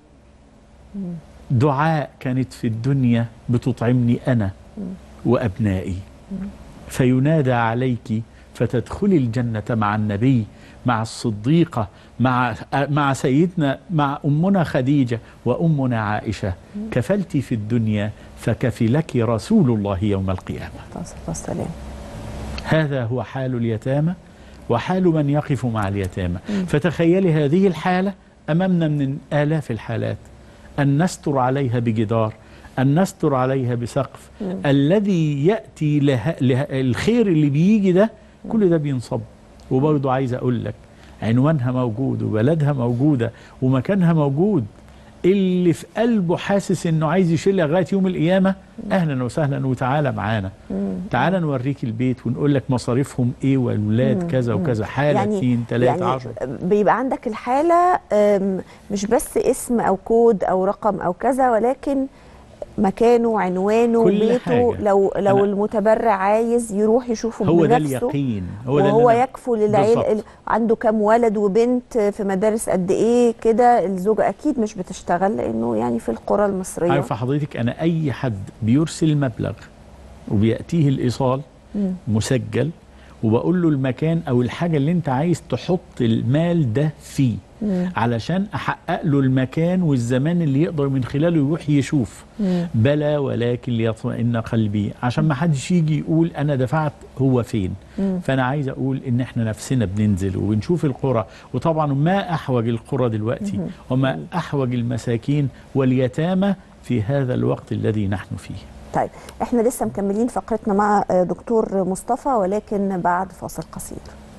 دعاء كانت في الدنيا بتطعمني أنا وأبنائي فينادى عليك فتدخلي الجنة مع النبي مع الصديقة مع مع سيدنا مع أمنا خديجة وأمنا عائشة كفلت في الدنيا فكفلك رسول الله يوم القيامة الصلاة والسلام هذا هو حال اليتامى وحال من يقف مع اليتامى فتخيلي هذه الحالة أمامنا من آلاف الحالات أن نستر عليها بجدار أن نستر عليها بسقف الذي يأتي له... له... الخير اللي بيجي ده كل ده بينصب وبرضه عايز أقول لك عنوانها موجود وبلدها موجودة ومكانها موجود اللي في قلبه حاسس انه عايز يشيلها لغايه يوم القيامه اهلا وسهلا وتعالى معانا تعالى نوريك البيت ونقول لك مصاريفهم ايه والولاد كذا وكذا حاله يعني اتنين تلاته يعني عشر بيبقى عندك الحالة أم، مش بس اسم أو كود أو رقم أو كذا ولكن مكانه عنوانه كل بيته حاجة. لو لو أنا- المتبرع عايز يروح يشوفه هو ده بنفسه اليقين هو ده وهو اللي أنا- يكفل العيل بالظبط. عنده كام ولد وبنت في مدارس قد ايه كده الزوجه اكيد مش بتشتغل لانه يعني في القرى المصريه عارفه حضرتك انا اي حد بيرسل مبلغ وبيأتيه الإيصال مسجل وبقول له المكان أو الحاجة اللي أنت عايز تحط المال ده فيه علشان أحقق له المكان والزمان اللي يقدر من خلاله يروح يشوف بلى ولكن ليطمئن قلبي عشان ما حدش يجي يقول أنا دفعت هو فين فأنا عايز أقول إن إحنا نفسنا بننزل وبنشوف القرى وطبعا ما أحوج القرى دلوقتي وما أحوج المساكين واليتامى في هذا الوقت الذي نحن فيه طيب احنا لسه مكملين فقرتنا مع آه، دكتور مصطفى ولكن بعد فاصل قصير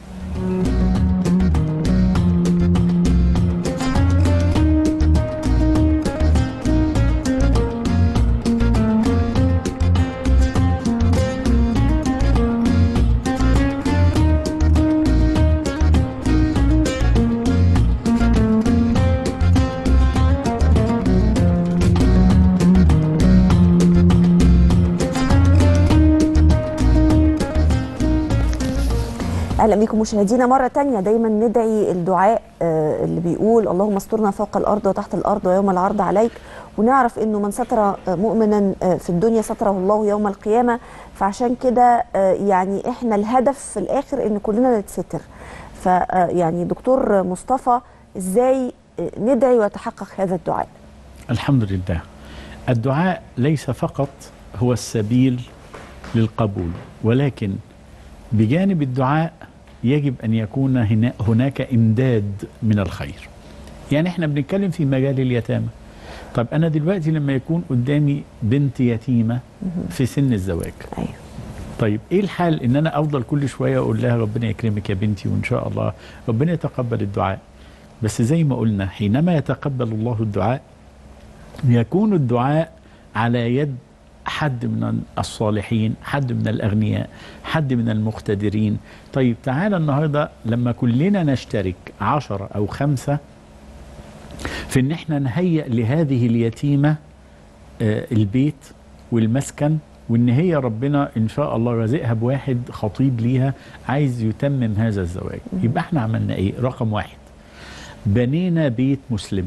اهلا بكم مشاهدينا مره تانية دايما ندعي الدعاء آه، اللي بيقول اللهم استرنا فوق الارض وتحت الارض ويوم العرض عليك ونعرف انه من ستر آه، مؤمنا آه، في الدنيا ستره الله يوم القيامه فعشان كده آه، يعني احنا الهدف في الاخر ان كلنا نتستر فيعني دكتور مصطفى ازاي آه، ندعي ويتحقق هذا الدعاء الحمد لله الدعاء ليس فقط هو السبيل للقبول ولكن بجانب الدعاء يجب أن يكون هنا هناك إمداد من الخير يعني احنا بنتكلم في مجال اليتامى طب أنا دلوقتي لما يكون قدامي بنت يتيمة في سن الزواج ايوه طيب ايه الحال ان انا افضل كل شويه اقول لها ربنا يكرمك يا بنتي وان شاء الله ربنا يتقبل الدعاء بس زي ما قلنا حينما يتقبل الله الدعاء يكون الدعاء على يد حد من الصالحين حد من الأغنياء حد من المقتدرين طيب تعالى النهاردة لما كلنا نشترك عشرة أو خمسة في ان احنا نهيئ لهذه اليتيمة آه، البيت والمسكن وان هي ربنا ان شاء الله رزقها بواحد خطيب ليها عايز يتمم هذا الزواج يبقى احنا عملنا ايه رقم واحد بنينا بيت مسلم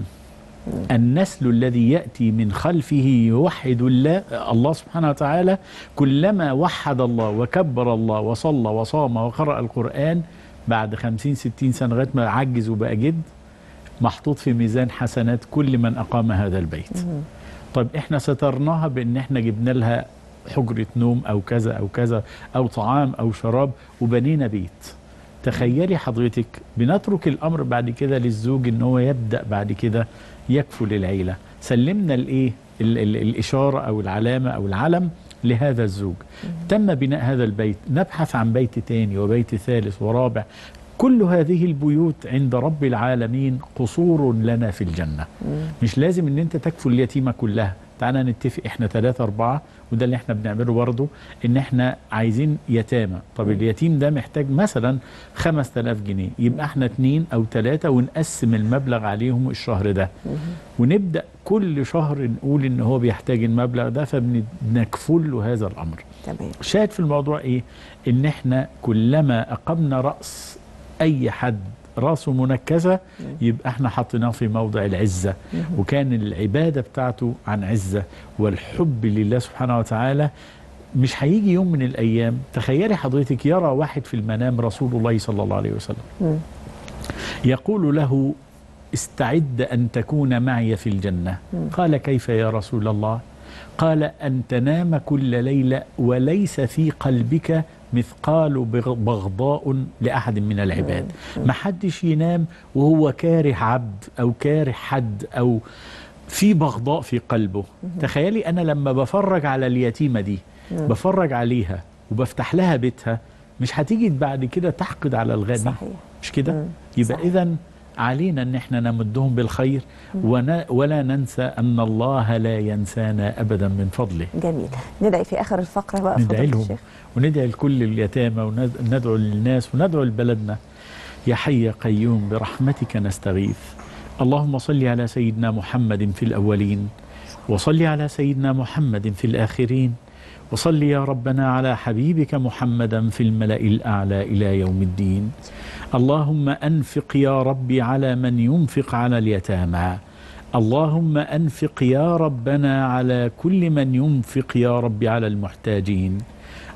النسل الذي يأتي من خلفه يوحد الله الله سبحانه وتعالى كلما وحد الله وكبر الله وصلى وصام وقرأ القرآن بعد خمسين ستين سنة لغاية ما عجز وبقى جد محطوط في ميزان حسنات كل من أقام هذا البيت طيب احنا سترناها بان احنا جبنا لها حجرة نوم او كذا او كذا او طعام او شراب وبنينا بيت تخيلي حضرتك بنترك الامر بعد كده للزوج ان هو يبدا بعد كده يكفل العيله سلمنا الايه ال- ال- الاشاره او العلامه او العلم لهذا الزوج تم بناء هذا البيت نبحث عن بيت تاني وبيت ثالث ورابع كل هذه البيوت عند رب العالمين قصور لنا في الجنة مش لازم ان انت تكفل اليتيمة كلها تعالى نتفق احنا ثلاثة أربعة وده اللي احنا بنعمله برضه ان احنا عايزين يتامى طب اليتيم ده محتاج مثلا 5000 جنيه يبقى احنا اتنين او ثلاثة ونقسم المبلغ عليهم الشهر ده ونبدأ كل شهر نقول ان هو بيحتاج المبلغ ده فبنكفل له هذا الامر تمام شاهد في الموضوع ايه ان احنا كلما اقمنا راس اي حد راسه منكسه يبقى احنا حطيناه في موضع العزه وكان العباده بتاعته عن عزه والحب لله سبحانه وتعالى مش هيجي يوم من الايام تخيلي حضرتك يرى واحد في المنام رسول الله صلى الله عليه وسلم يقول له استعد ان تكون معي في الجنه قال كيف يا رسول الله قال ان تنام كل ليله وليس في قلبك مثقال بغ- بغضاء لاحد من العباد ما حدش ينام وهو كاره عبد او كاره حد او في بغضاء في قلبه تخيلي انا لما بفرج على اليتيمه دي بفرج عليها وبفتح لها بيتها مش هتيجي بعد كده تحقد على الغني صحيح. مش كده مم. يبقى صحيح. اذا علينا ان احنا نمدهم بالخير ون- ولا ننسى ان الله لا ينسانا ابدا من فضله جميل ندعي في اخر الفقره بقى ندعي فضيلة لهم الشيخ. وندعي لكل اليتامى وندعو للناس وندعو لبلدنا يا حي يا قيوم برحمتك نستغيث اللهم صل على سيدنا محمد في الأولين وصل على سيدنا محمد في الآخرين وصل يا ربنا على حبيبك محمدا في الملأ الأعلى إلى يوم الدين اللهم أنفق يا ربي على من ينفق على اليتامى اللهم أنفق يا ربنا على كل من ينفق يا ربي على المحتاجين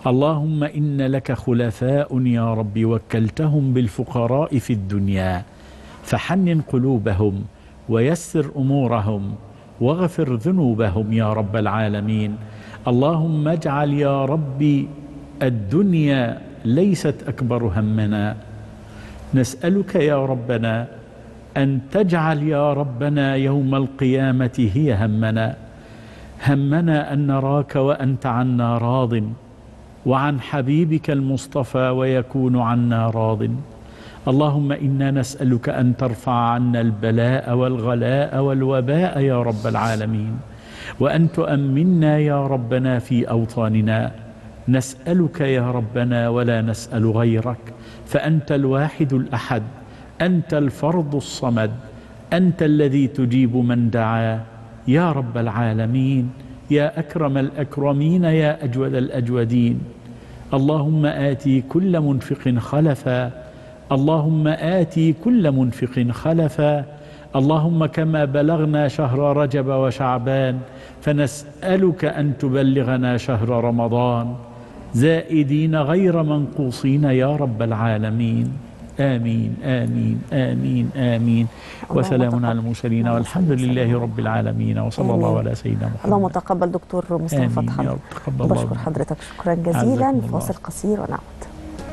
اللهم إن لك خلفاء يا رب وكلتهم بالفقراء في الدنيا فحنن قلوبهم ويسر أمورهم واغفر ذنوبهم يا رب العالمين اللهم اجعل يا ربي الدنيا ليست أكبر همنا نسألك يا ربنا أن تجعل يا ربنا يوم القيامة هي همنا همنا أن نراك وأنت عنا راض وعن حبيبك المصطفى ويكون عنا راض اللهم إنا نسألك أن ترفع عنا البلاء والغلاء والوباء يا رب العالمين وأن تؤمنا يا ربنا في أوطاننا نسألك يا ربنا ولا نسأل غيرك فأنت الواحد الأحد أنت الفرد الصمد أنت الذي تجيب من دعا يا رب العالمين يا أكرم الأكرمين يا أجود الأجودين اللهم آتي كل منفق خلفا اللهم آتي كل منفق خلفا اللهم كما بلغنا شهر رجب وشعبان فنسألك أن تبلغنا شهر رمضان زائدين غير منقوصين يا رب العالمين آمين آمين آمين آمين وسلام على المرسلين والحمد لله رب العالمين وصلى الله على سيدنا محمد اللهم تقبل دكتور مصطفى آمين فتحي يا رب تقبل الله بشكر منك. حضرتك شكرا عزكم جزيلا الله. فاصل قصير ونعود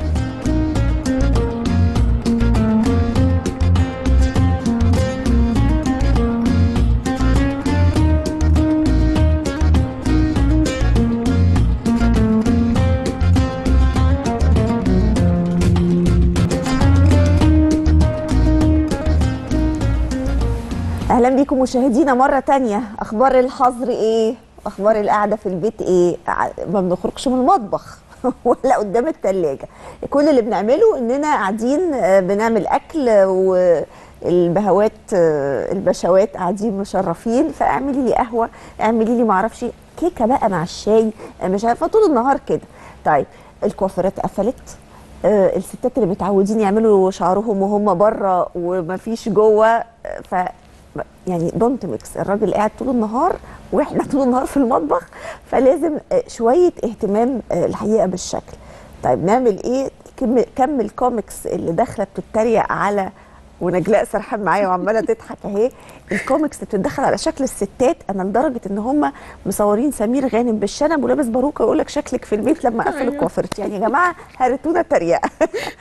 اهلا بيكم مشاهدينا مره تانية اخبار الحظر ايه اخبار القعده في البيت ايه ع- ما بنخرجش من المطبخ ولا قدام التلاجة كل اللي بنعمله اننا قاعدين آه، بنعمل اكل والبهوات آه، البشوات قاعدين مشرفين فاعملي لي قهوه اعملي لي معرفش إيه، كيكه بقى مع الشاي آه، مش عارفه طول النهار كده طيب الكوافيرات قفلت آه، الستات اللي متعودين يعملوا شعرهم وهم بره ومفيش جوه آه، ف يعني دونت ميكس الراجل قاعد طول النهار واحنا طول النهار في المطبخ فلازم آه، شويه اهتمام آه، الحقيقه بالشكل طيب نعمل ايه كم كم الكوميكس اللي داخله بتتريق على ونجلاء سرحان معايا وعماله تضحك اهي الكوميكس اللي بتتدخل على شكل الستات انا لدرجه ان هم مصورين سمير غانم بالشنب ولابس باروكه يقول لك شكلك في البيت لما قفل الكوافرت يعني يا جماعه هرتونا تريقه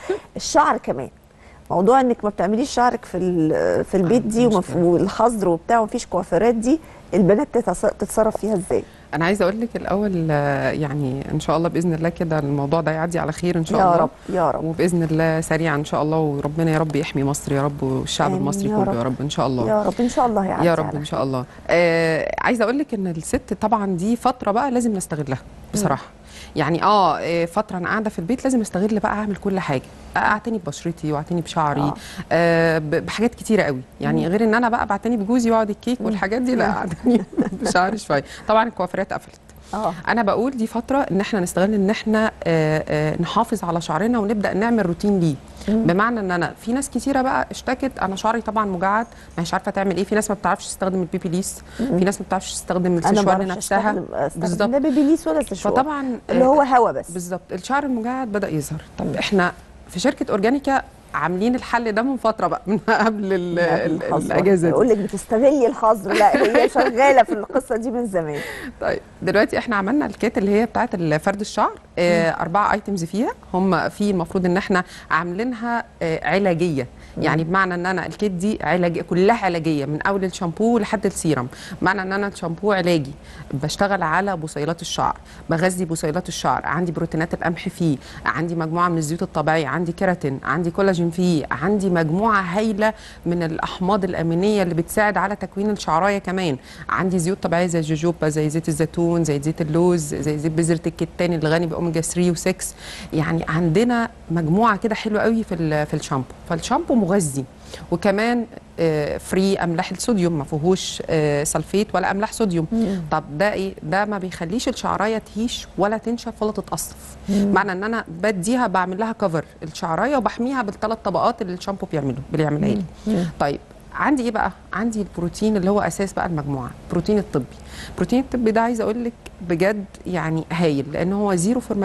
الشعر كمان موضوع انك ما بتعمليش شعرك في ال- في البيت دي ومف- والحظر وبتاع ومفيش كوافيرات دي البنات تتص- تتصرف فيها ازاي؟ انا عايزه اقول لك الاول آه، يعني ان شاء الله باذن الله كده الموضوع ده يعدي على خير ان شاء يا الله رب يا رب وباذن الله سريعا ان شاء الله وربنا يا رب يحمي مصر يا رب والشعب آمين المصري يا كله رب. يا رب ان شاء الله يا رب ان شاء الله يعدي يا رب على ان شاء الله آه عايزه اقول لك ان الست طبعا دي فتره بقى لازم نستغلها بصراحه يعني اه آه، فتره انا قاعده في البيت لازم استغل بقى اعمل كل حاجه اعتني ببشرتي واعتني بشعري آه. آه. آه ب- بحاجات كتيره قوي يعني غير ان انا بقى بعتني بجوزي واقعد الكيك والحاجات دي لا اعتني بشعري شويه طبعا الكوافيرات قفلت اه انا بقول دي فتره ان احنا نستغل ان احنا آه، آه، نحافظ على شعرنا ونبدا نعمل روتين ليه بمعنى ان انا في ناس كتيره بقى اشتكت انا شعري طبعا مجعد مش عارفه تعمل ايه في ناس ما بتعرفش تستخدم البيبي ليس في ناس ما بتعرفش تستخدم انا السشوار بعرفش نفسها استخدم استخدم بالظبط لا بيبيليس ولا سشوار فطبعا اللي آه، هو هوا بس بالظبط الشعر المجعد بدا يظهر طب احنا في شركه اورجانيكا عاملين الحل ده من فتره بقى من قبل ال- ال- الاجازه دي يقول لك بتستغلي الحظر لا هي شغاله في القصه دي من زمان طيب دلوقتي احنا عملنا الكيت اللي هي بتاعت فرد الشعر آه اربعه ايتمز فيها هم في المفروض ان احنا عاملينها آه علاجيه يعني بمعنى ان انا الكيت دي علاجيه كلها علاجيه من اول الشامبو لحد السيرم بمعنى ان انا الشامبو علاجي بشتغل على بصيلات الشعر بغذي بصيلات الشعر عندي بروتينات القمح فيه عندي مجموعه من الزيوت الطبيعيه عندي كيراتين عندي كولاجين فيه عندي مجموعه هايله من الاحماض الامينيه اللي بتساعد على تكوين الشعرايه كمان عندي زيوت طبيعيه زي الجوجوبا زي زيت الزيتون زي زيت اللوز زي زيت بذره الكتان اللي غني باوميجا 3 و6 يعني عندنا مجموعه كده حلوه قوي في ال- في الشامبو فالشامبو مغذي وكمان آه، فري املاح الصوديوم ما فيهوش آه، سلفيت ولا املاح صوديوم طب ده ايه ده ما بيخليش الشعرايه تهيش ولا تنشف ولا تتقصف معنى ان انا بديها بعمل لها كفر الشعرايه وبحميها بالثلاث طبقات اللي الشامبو بيعمله بيعملها لي طيب عندي ايه بقى عندي البروتين اللي هو اساس بقى المجموعه البروتين الطبي البروتين الطبي ده عايزه اقول لك بجد يعني هايل لان هو زيرو فورمالين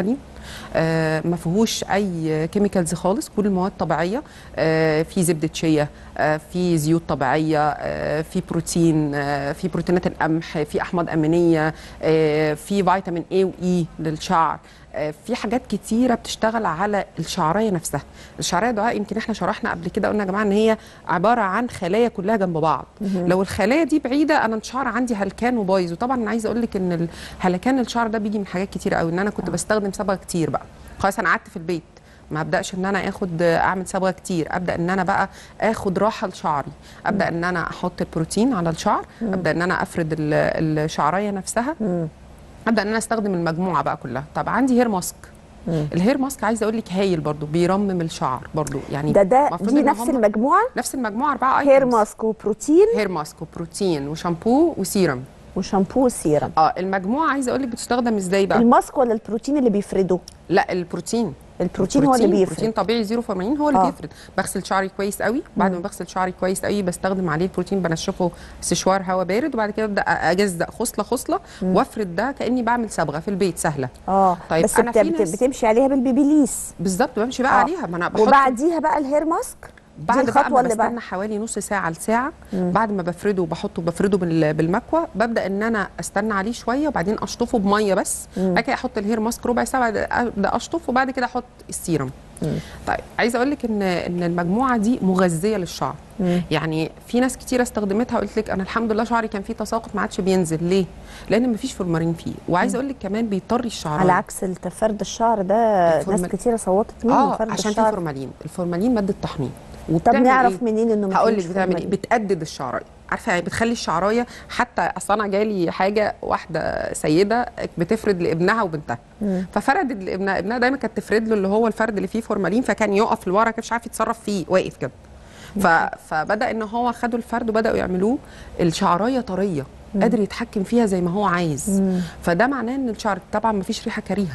آه ما فيهوش اي كيميكالز خالص كل المواد طبيعيه آه في زبده شيا آه في زيوت طبيعيه آه في بروتين آه في بروتينات القمح في احماض امينيه آه في فيتامين اي واي للشعر آه، في حاجات كتيره بتشتغل على الشعريه نفسها الشعريه دعاء يمكن احنا شرحنا قبل كده قلنا يا جماعه ان هي عباره عن خلايا كلها جنب بعض لو الخلايا دي بعيده انا الشعر عندي هلكان وبايظ وطبعا انا عايزه اقول لك ان هلكان الشعر ده بيجي من حاجات كتير قوي ان انا كنت بستخدم صبغه كتير بقى خلاص انا قعدت في البيت ما ابداش ان انا اخد اعمل صبغه كتير ابدا ان انا بقى اخد راحه لشعري ابدا ان انا احط البروتين على الشعر ابدا ان انا افرد ال- الشعريه نفسها ابدا ان انا استخدم المجموعه بقى كلها طب عندي هير ماسك الهير ماسك عايزه اقول لك هايل برضو بيرمم الشعر برضو يعني ده ده المفروض دي إن نفس هم- المجموعه نفس المجموعه اربعه هير items. ماسك وبروتين هير ماسك وبروتين وشامبو وسيرم وشامبو وسيرم اه المجموعه عايزه اقول لك بتستخدم ازاي بقى الماسك ولا البروتين اللي بيفرده لا البروتين البروتين هو اللي بروتين بيفرد طبيعي زيرو فورمالين هو اللي آه. بيفرد بغسل شعري كويس قوي بعد ما بغسل شعري كويس قوي بستخدم عليه البروتين بنشفه سشوار هواء بارد وبعد كده ابدا اجزأ خصله خصله وافرد ده كاني بعمل صبغه في البيت سهله اه طيب بس أنا بت... في بت... ناس- بتمشي عليها بالبيبيليس بالظبط بمشي بقى آه. عليها ما انا بحط وبعديها بقى الهير ماسك دي بعد بقى الخطوه ما اللي بستنى بعد حوالي نص ساعه لساعه بعد ما بفرده وبحطه بفرده بال- بالمكوى ببدا ان انا استنى عليه شويه وبعدين اشطفه بميه بس بعد كده احط الهير ماسك ربع ساعه بعد ابدا اشطف وبعد كده احط السيرم طيب عايزه اقول لك ان ان المجموعه دي مغذيه للشعر يعني في ناس كتير استخدمتها وقلت لك انا الحمد لله شعري كان فيه تساقط ما عادش بينزل ليه لان مفيش فورمالين فيه وعايزه اقول لك كمان بيطري الشعر على عكس الت- فرد الشعر ده ناس الفورمال- كتيره صوتت منه اه فرد عشان في الشعر فورمالين الفورمالين ماده تحميض طب وبتعمل نعرف إيه؟ منين انه ما هقول لك فيهوش بتعمل ايه فورمالين؟ بتأدد الشعرايه عارفه يعني بتخلي الشعرايه حتى اصل انا جالي حاجه واحده سيده بتفرد لابنها وبنتها ففردت لابنها ابنها دايما كانت تفرد له اللي هو الفرد اللي فيه فورمالين فكان يقف لورا كده مش عارف يتصرف فيه واقف كده ف... فبدا ان هو خدوا الفرد وبداوا يعملوه الشعرايه طريه قادر يتحكم فيها زي ما هو عايز فده معناه ان الشعر طبعا ما فيش ريحه كريهه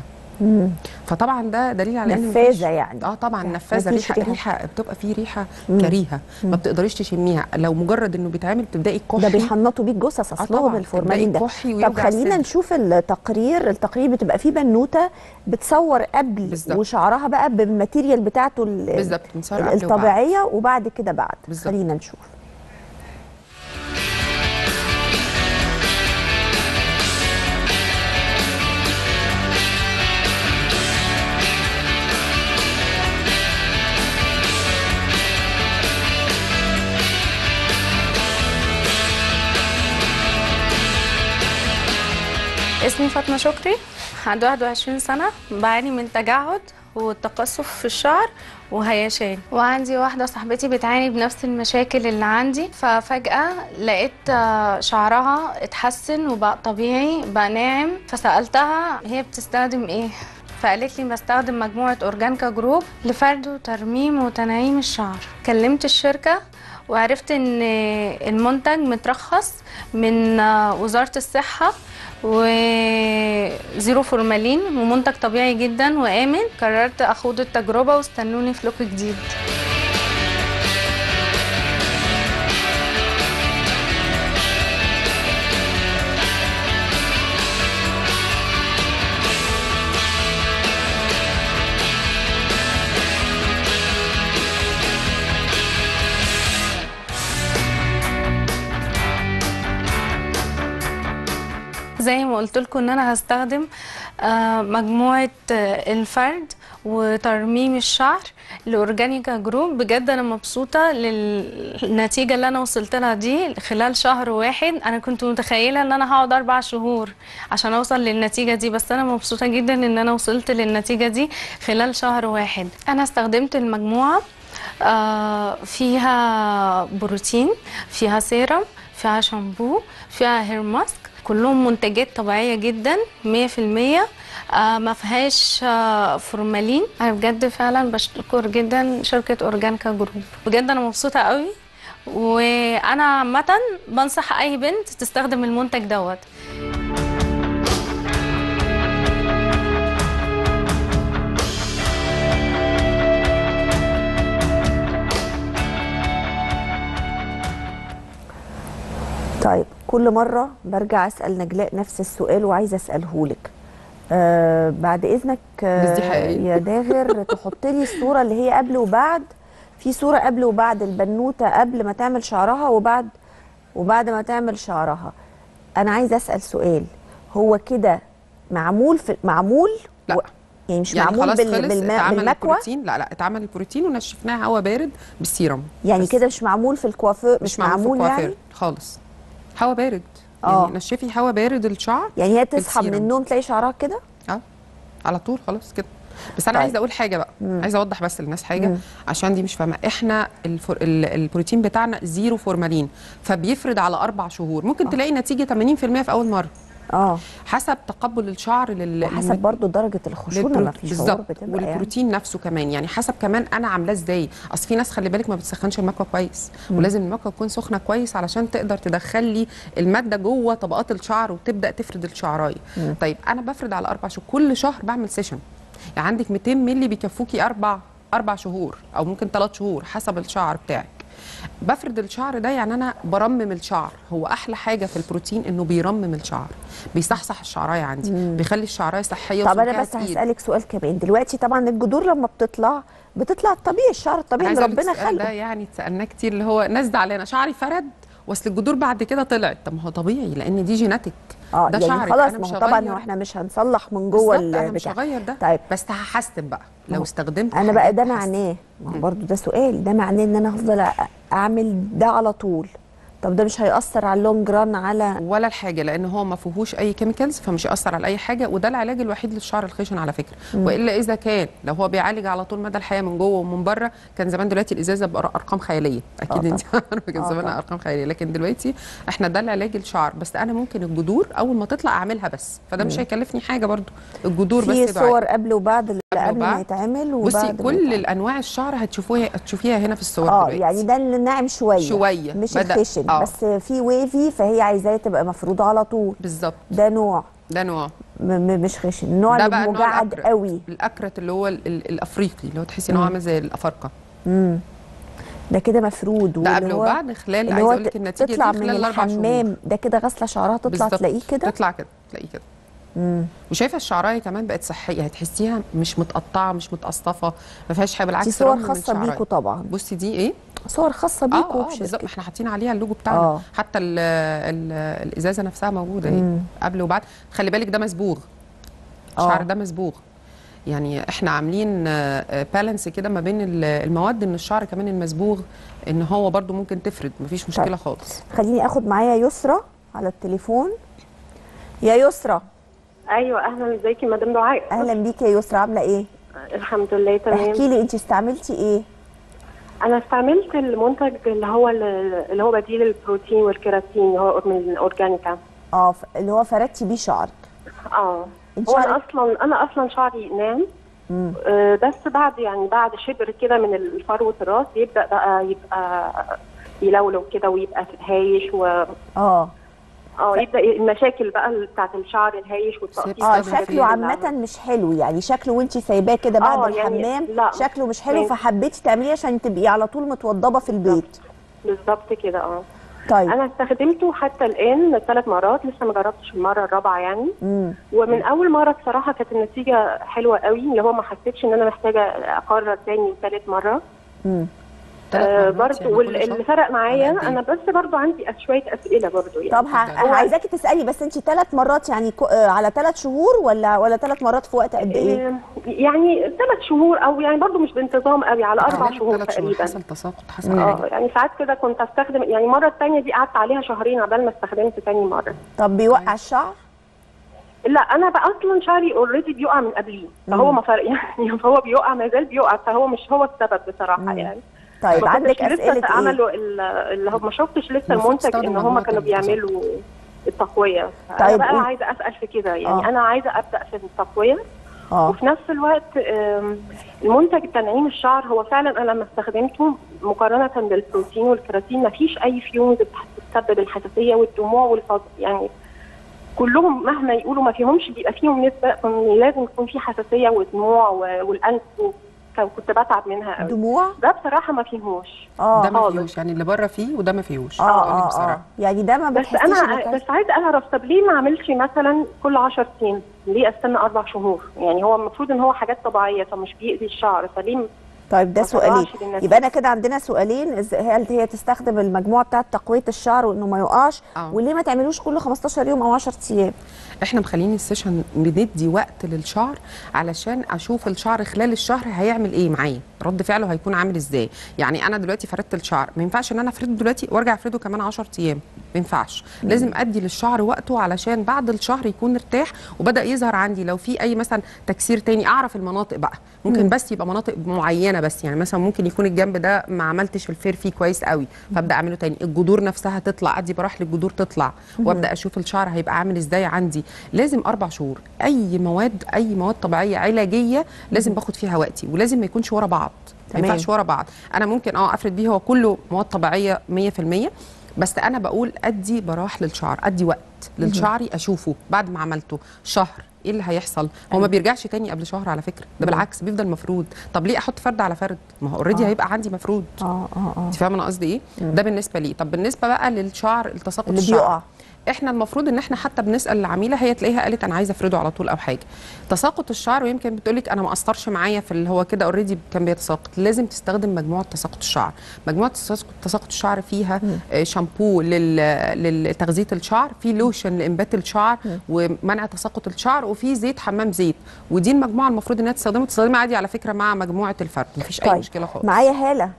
فطبعا ده دليل على ان نفاذة مفيش- يعني. اه طبعا يعني نفاذه مفيش ريحه ريحة. ريحه بتبقى فيه ريحه كريهه ما بتقدريش تشميها لو مجرد انه بيتعمل بتبداي كحي ده بيحنطوا بيه الجثث آه اصلهم طبعاً، الفورمالين ده تبدأي كحي طب ويوجع خلينا الصدر. نشوف التقرير التقرير بتبقى فيه بنوته بتصور قبل بالظبط. وشعرها بقى بالماتيريال بتاعته ال- بالظبط، بنصور ال- قبل وبعد. الطبيعيه وبعد كده بعد بالظبط. خلينا نشوف اسمي فاطمة شكري عندي 21 سنة بعاني من تجعد والتقصف في الشعر وهيشان وعندي واحدة صاحبتي بتعاني بنفس المشاكل اللي عندي ففجأة لقيت آه، شعرها اتحسن وبقى طبيعي بقى ناعم فسألتها هي بتستخدم ايه فقالت لي بستخدم مجموعة أورجانكا جروب لفرد وترميم وتنعيم الشعر كلمت الشركة وعرفت ان المنتج مترخص من آه، وزارة الصحة وزيرو فورمالين ومنتج طبيعي جدا وآمن قررت أخوض التجربة واستنوني في لوك جديد زي ما قلت لكم ان انا هستخدم آه، مجموعه آه، الفرد وترميم الشعر لاورجانيكا جروب بجد انا مبسوطه للنتيجه اللي انا وصلت لها دي خلال شهر واحد انا كنت متخيله ان انا هقعد اربع شهور عشان اوصل للنتيجه دي بس انا مبسوطه جدا ان انا وصلت للنتيجه دي خلال شهر واحد انا استخدمت المجموعه آه، فيها بروتين فيها سيرم فيها شامبو فيها هير ماسك كلهم منتجات طبيعية جدا 100% آه ما فيهاش آه فورمالين انا بجد فعلا بشكر جدا شركة اورجانكا جروب بجد انا مبسوطة قوي وانا عامة بنصح اي بنت تستخدم المنتج دوت طيب كل مره برجع اسال نجلاء نفس السؤال وعايزه اساله لك آه بعد اذنك بس دي آه حقيقية. يا داغر تحط لي الصوره اللي هي قبل وبعد في صوره قبل وبعد البنوته قبل ما تعمل شعرها وبعد وبعد ما تعمل شعرها انا عايزه اسال سؤال هو كده معمول في معمول لا. و- يعني مش يعني معمول خلاص بال... خلص بالماء اتعمل بالمكوى البروتين لا لا اتعمل البروتين ونشفناه هواء بارد بالسيرم يعني بس. كده مش معمول في الكوافير مش, مش معمول, معمول في يعني الكوافير خالص هواء بارد آه. يعني نشفي هواء بارد الشعر يعني هي تصحى من بالسيرم. النوم تلاقي شعرها كده اه على طول خلاص كده بس انا طيب. عايزه اقول حاجه بقى عايزه اوضح بس للناس حاجه عشان دي مش فاهمه احنا الفر... ال- البروتين بتاعنا زيرو فورمالين فبيفرد على اربع شهور ممكن تلاقي نتيجه 80% في اول مره اه حسب تقبل الشعر لل وحسب للم- برضو درجه الخشونه ما للبرو- فيش شعور بالظبط بتبقى يعني. والبروتين نفسه كمان يعني حسب كمان انا عاملاه ازاي اصل في ناس خلي بالك ما بتسخنش المكوى كويس ولازم المكوى تكون سخنه كويس علشان تقدر تدخل لي الماده جوه طبقات الشعر وتبدا تفرد الشعرايه طيب انا بفرد على اربع شهور كل شهر بعمل سيشن يعني عندك 200 مللي بيكفوكي اربع اربع شهور او ممكن ثلاث شهور حسب الشعر بتاعك بفرد الشعر ده يعني انا برمم الشعر هو احلى حاجه في البروتين انه بيرمم الشعر بيصحصح الشعرايه عندي بيخلي الشعرايه صحيه طب انا وسمكها بس تقيل. هسالك سؤال كمان دلوقتي طبعا الجذور لما بتطلع بتطلع الطبيعي الشعر الطبيعي أنا اللي عايزة أقول لك ربنا السؤال ده خلقه يعني اتسالناه كتير اللي هو ناس زعلانه شعري فرد واصل الجذور بعد كده طلعت طب ما هو طبيعي لان دي جيناتك اه ده يعني شعرك خلاص أنا ما مش هو طبعا هغير. هو احنا مش هنصلح من جوه بالظبط انا مش البتاع هغير ده طيب بس هحسن بقى لو أهو. استخدمت انا بقى حاجات ده هحسن. معناه ما هو برضه ده سؤال ده معناه ان انا هفضل أ- اعمل ده على طول طب ده مش هيأثر على اللونج ران على ولا الحاجه لان هو ما فيهوش اي كيميكالز فمش ياثر على اي حاجه وده العلاج الوحيد للشعر الخشن على فكره والا اذا كان لو هو بيعالج على طول مدى الحياه من جوه ومن بره كان زمان دلوقتي الازازه بارقام خياليه اكيد آه انت عارفه كان آه زمانها طبعاً. ارقام خياليه لكن دلوقتي احنا ده العلاج الشعر بس انا ممكن الجذور اول ما تطلع اعملها بس فده مش هيكلفني حاجه برضو الجذور بس في يدعي. صور قبل وبعد اللي قبل قبل ما وبعد. يتعمل وبعد بصي ما كل يتعمل. الانواع الشعر هتشوفوها هتشوفيها هنا في الصور اه دلوقتي يعني ده اللي ناعم شويه شوية. مش بدأ- الخشن آه. بس في ويفي فهي عايزاه تبقى مفروضه على طول بالظبط ده نوع ده نوع م م مش خشن النوع ده اللي بقى النوع مجعد الأكرت. قوي الاكرت اللي هو ال- ال- الافريقي اللي هو تحسي ان هو عامل زي الافارقه امم ده كده مفرود ده واللي قبل هو- وبعد خلال اللي عايزه هو اقول لك ت- النتيجه دي تطلع من خلال اربع شهور الحمام ده كده غسله شعرها تطلع بالظبط. تلاقيه كده تطلع كده تلاقيه كده مم. وشايفه الشعرايه كمان بقت صحيه هتحسيها مش متقطعه مش متقصفه ما فيهاش حاجه بالعكس دي صور رغم من خاصه الشعراية. بيكوا طبعا بصي دي ايه صور خاصه اه بيكوا اه بالظبط وبشركة. ما احنا حاطين عليها اللوجو بتاعنا آه. حتى ال ال الازازه نفسها موجوده اهي مم. قبل وبعد خلي بالك ده مسبوغ آه. الشعر ده مسبوغ يعني احنا عاملين بالانس كده ما بين ال- المواد ان الشعر كمان المسبوغ ان هو برضو ممكن تفرد مفيش مشكله طيب. خالص خليني اخد معايا يسرى على التليفون يا يسرى ايوه اهلا ازيك يا مدام دعاء اهلا بيكي يا يسرى عامله ايه الحمد لله تمام احكي لي انت استعملتي ايه انا استعملت المنتج اللي هو اللي هو بديل البروتين والكيراتين اللي هو من اورجانيكا اه ف- اللي هو فردتي بيه شعرك اه انت هو انا شعرك اصلا انا اصلا شعري ناعم مم. آه، بس بعد يعني بعد شبر كده من فروه الراس يبدا بقى يبقى يلولو كده ويبقى هايش و اه اه يبدا المشاكل بقى بتاعت الشعر الهايش والتقطيع اه بتستخدم شكله عامة مش حلو يعني شكله وانت سايباه كده بعد آه، يعني الحمام لا. شكله مش حلو يعني- فحبيتي تعمليه عشان تبقي على طول متوضبة في البيت بالظبط كده اه طيب انا استخدمته حتى الان ثلاث مرات لسه ما جربتش المره الرابعه يعني امم ومن اول مره بصراحه كانت النتيجه حلوه قوي اللي هو ما حسيتش ان انا محتاجه اقرر تاني وثالث مره امم ثلاث آه مرات برضو يعني كل واللي شهر؟ فرق معايا على قد إيه؟ انا بس برضو عندي أس- شويه اسئله برضو يعني طب ه- اتفضلي. عايزاكي تسألي بس انت ثلاث مرات يعني كو- آه، على ثلاث شهور ولا ولا ثلاث مرات في وقت قد ايه؟ آه، يعني ثلاث شهور او يعني برضو مش بانتظام قوي على اربع غالباً شهور ثلاث تقريبا حصل تساقط حصل اه حاجه يعني ساعات كده كنت استخدم يعني المره الثانيه دي قعدت عليها شهرين عبال ما استخدمت تاني مره طب بيوقع الشعر؟ لا انا بقى اصلا شعري اوريدي بيقع من قبليه فهو ما فرق يعني فهو بيقع ما زال بيقع فهو مش هو السبب بصراحه يعني طيب ما عندك كنتش لسه أسئلة ايه؟ عملوا ال- اللي هم ما شفتش لسه المفروض المنتج تستخدم ان هم مجموعة كانوا التساقط. بيعملوا التقويه انا طيب بقى قول. عايزه اسال في كده يعني آه. انا عايزه ابدا في التقويه اه وفي نفس الوقت آم، المنتج تنعيم الشعر هو فعلا انا لما استخدمته مقارنه بالبروتين والكراتين ما فيش اي فيومز بتسبب الحساسيه والدموع والفض يعني كلهم مهما يقولوا ما فيهمش بيبقى فيهم نسبه إن لازم يكون في حساسيه ودموع و- والانف كنت بتعب منها قوي دموع ده بصراحه ما فيهوش اه ده ما خالص. فيهوش يعني اللي بره فيه وده ما فيهوش اه أقول لك اه اه بصراحه يعني ده ما بس بتحسيش انا إنه كان- بس عايز اعرف طب ليه ما اعملش مثلا كل 10 ايام ليه استنى اربع شهور يعني هو المفروض ان هو حاجات طبيعيه فمش بيأذي الشعر فليه طيب ده ما سؤالين تطلعش للناس. يبقى انا كده عندنا سؤالين إز- هل هي تستخدم المجموعه بتاعه تقويه الشعر وانه ما يقعش آه. وليه ما تعملوش كل 15 يوم او 10 ايام احنا مخلين السيشن بندي وقت للشعر علشان اشوف الشعر خلال الشهر هيعمل ايه معايا رد فعله هيكون عامل ازاي يعني انا دلوقتي فردت الشعر ما ينفعش ان انا افرده دلوقتي وارجع افرده كمان 10 ايام ما ينفعش لازم ادي للشعر وقته علشان بعد الشهر يكون ارتاح وبدا يظهر عندي لو في اي مثلا تكسير تاني اعرف المناطق بقى ممكن بس يبقى مناطق معينه بس يعني مثلا ممكن يكون الجنب ده ما عملتش الفير فيه كويس قوي فابدا اعمله تاني الجذور نفسها تطلع ادي براح للجذور تطلع وابدا اشوف الشعر هيبقى عامل ازاي عندي لازم اربع شهور اي مواد اي مواد طبيعيه علاجيه لازم باخد فيها وقتي ولازم ما يكونش ورا بعض ما تمام. ينفعش ورا بعض انا ممكن اه افرد بيه هو كله مواد طبيعيه 100% بس انا بقول ادي براح للشعر ادي وقت للشعري اشوفه بعد ما عملته شهر ايه اللي هيحصل هو ما بيرجعش تاني قبل شهر على فكره ده بالعكس بيفضل مفرود طب ليه احط فرد على فرد ما هو اوريدي آه. هيبقى عندي مفرود اه اه اه انت فاهمه انا قصدي ايه ده بالنسبه لي طب بالنسبه بقى للشعر التساقط اللي الشعر بيقع. احنا المفروض ان احنا حتى بنسال العميله هي تلاقيها قالت انا عايزه افرده على طول او حاجه تساقط الشعر ويمكن بتقولك انا ما قصرش معايا في اللي هو كده اوريدي كان بيتساقط لازم تستخدم مجموعه تساقط الشعر مجموعه تساقط تساقط الشعر فيها آه، شامبو لل- لتغذيه الشعر في لوشن لانبات الشعر ومنع تساقط الشعر وفي زيت حمام زيت ودي المجموعه المفروض انها تستخدمها تستخدمها عادي على فكره مع مجموعه الفرد مفيش اي طيب مشكله خالص معايا هاله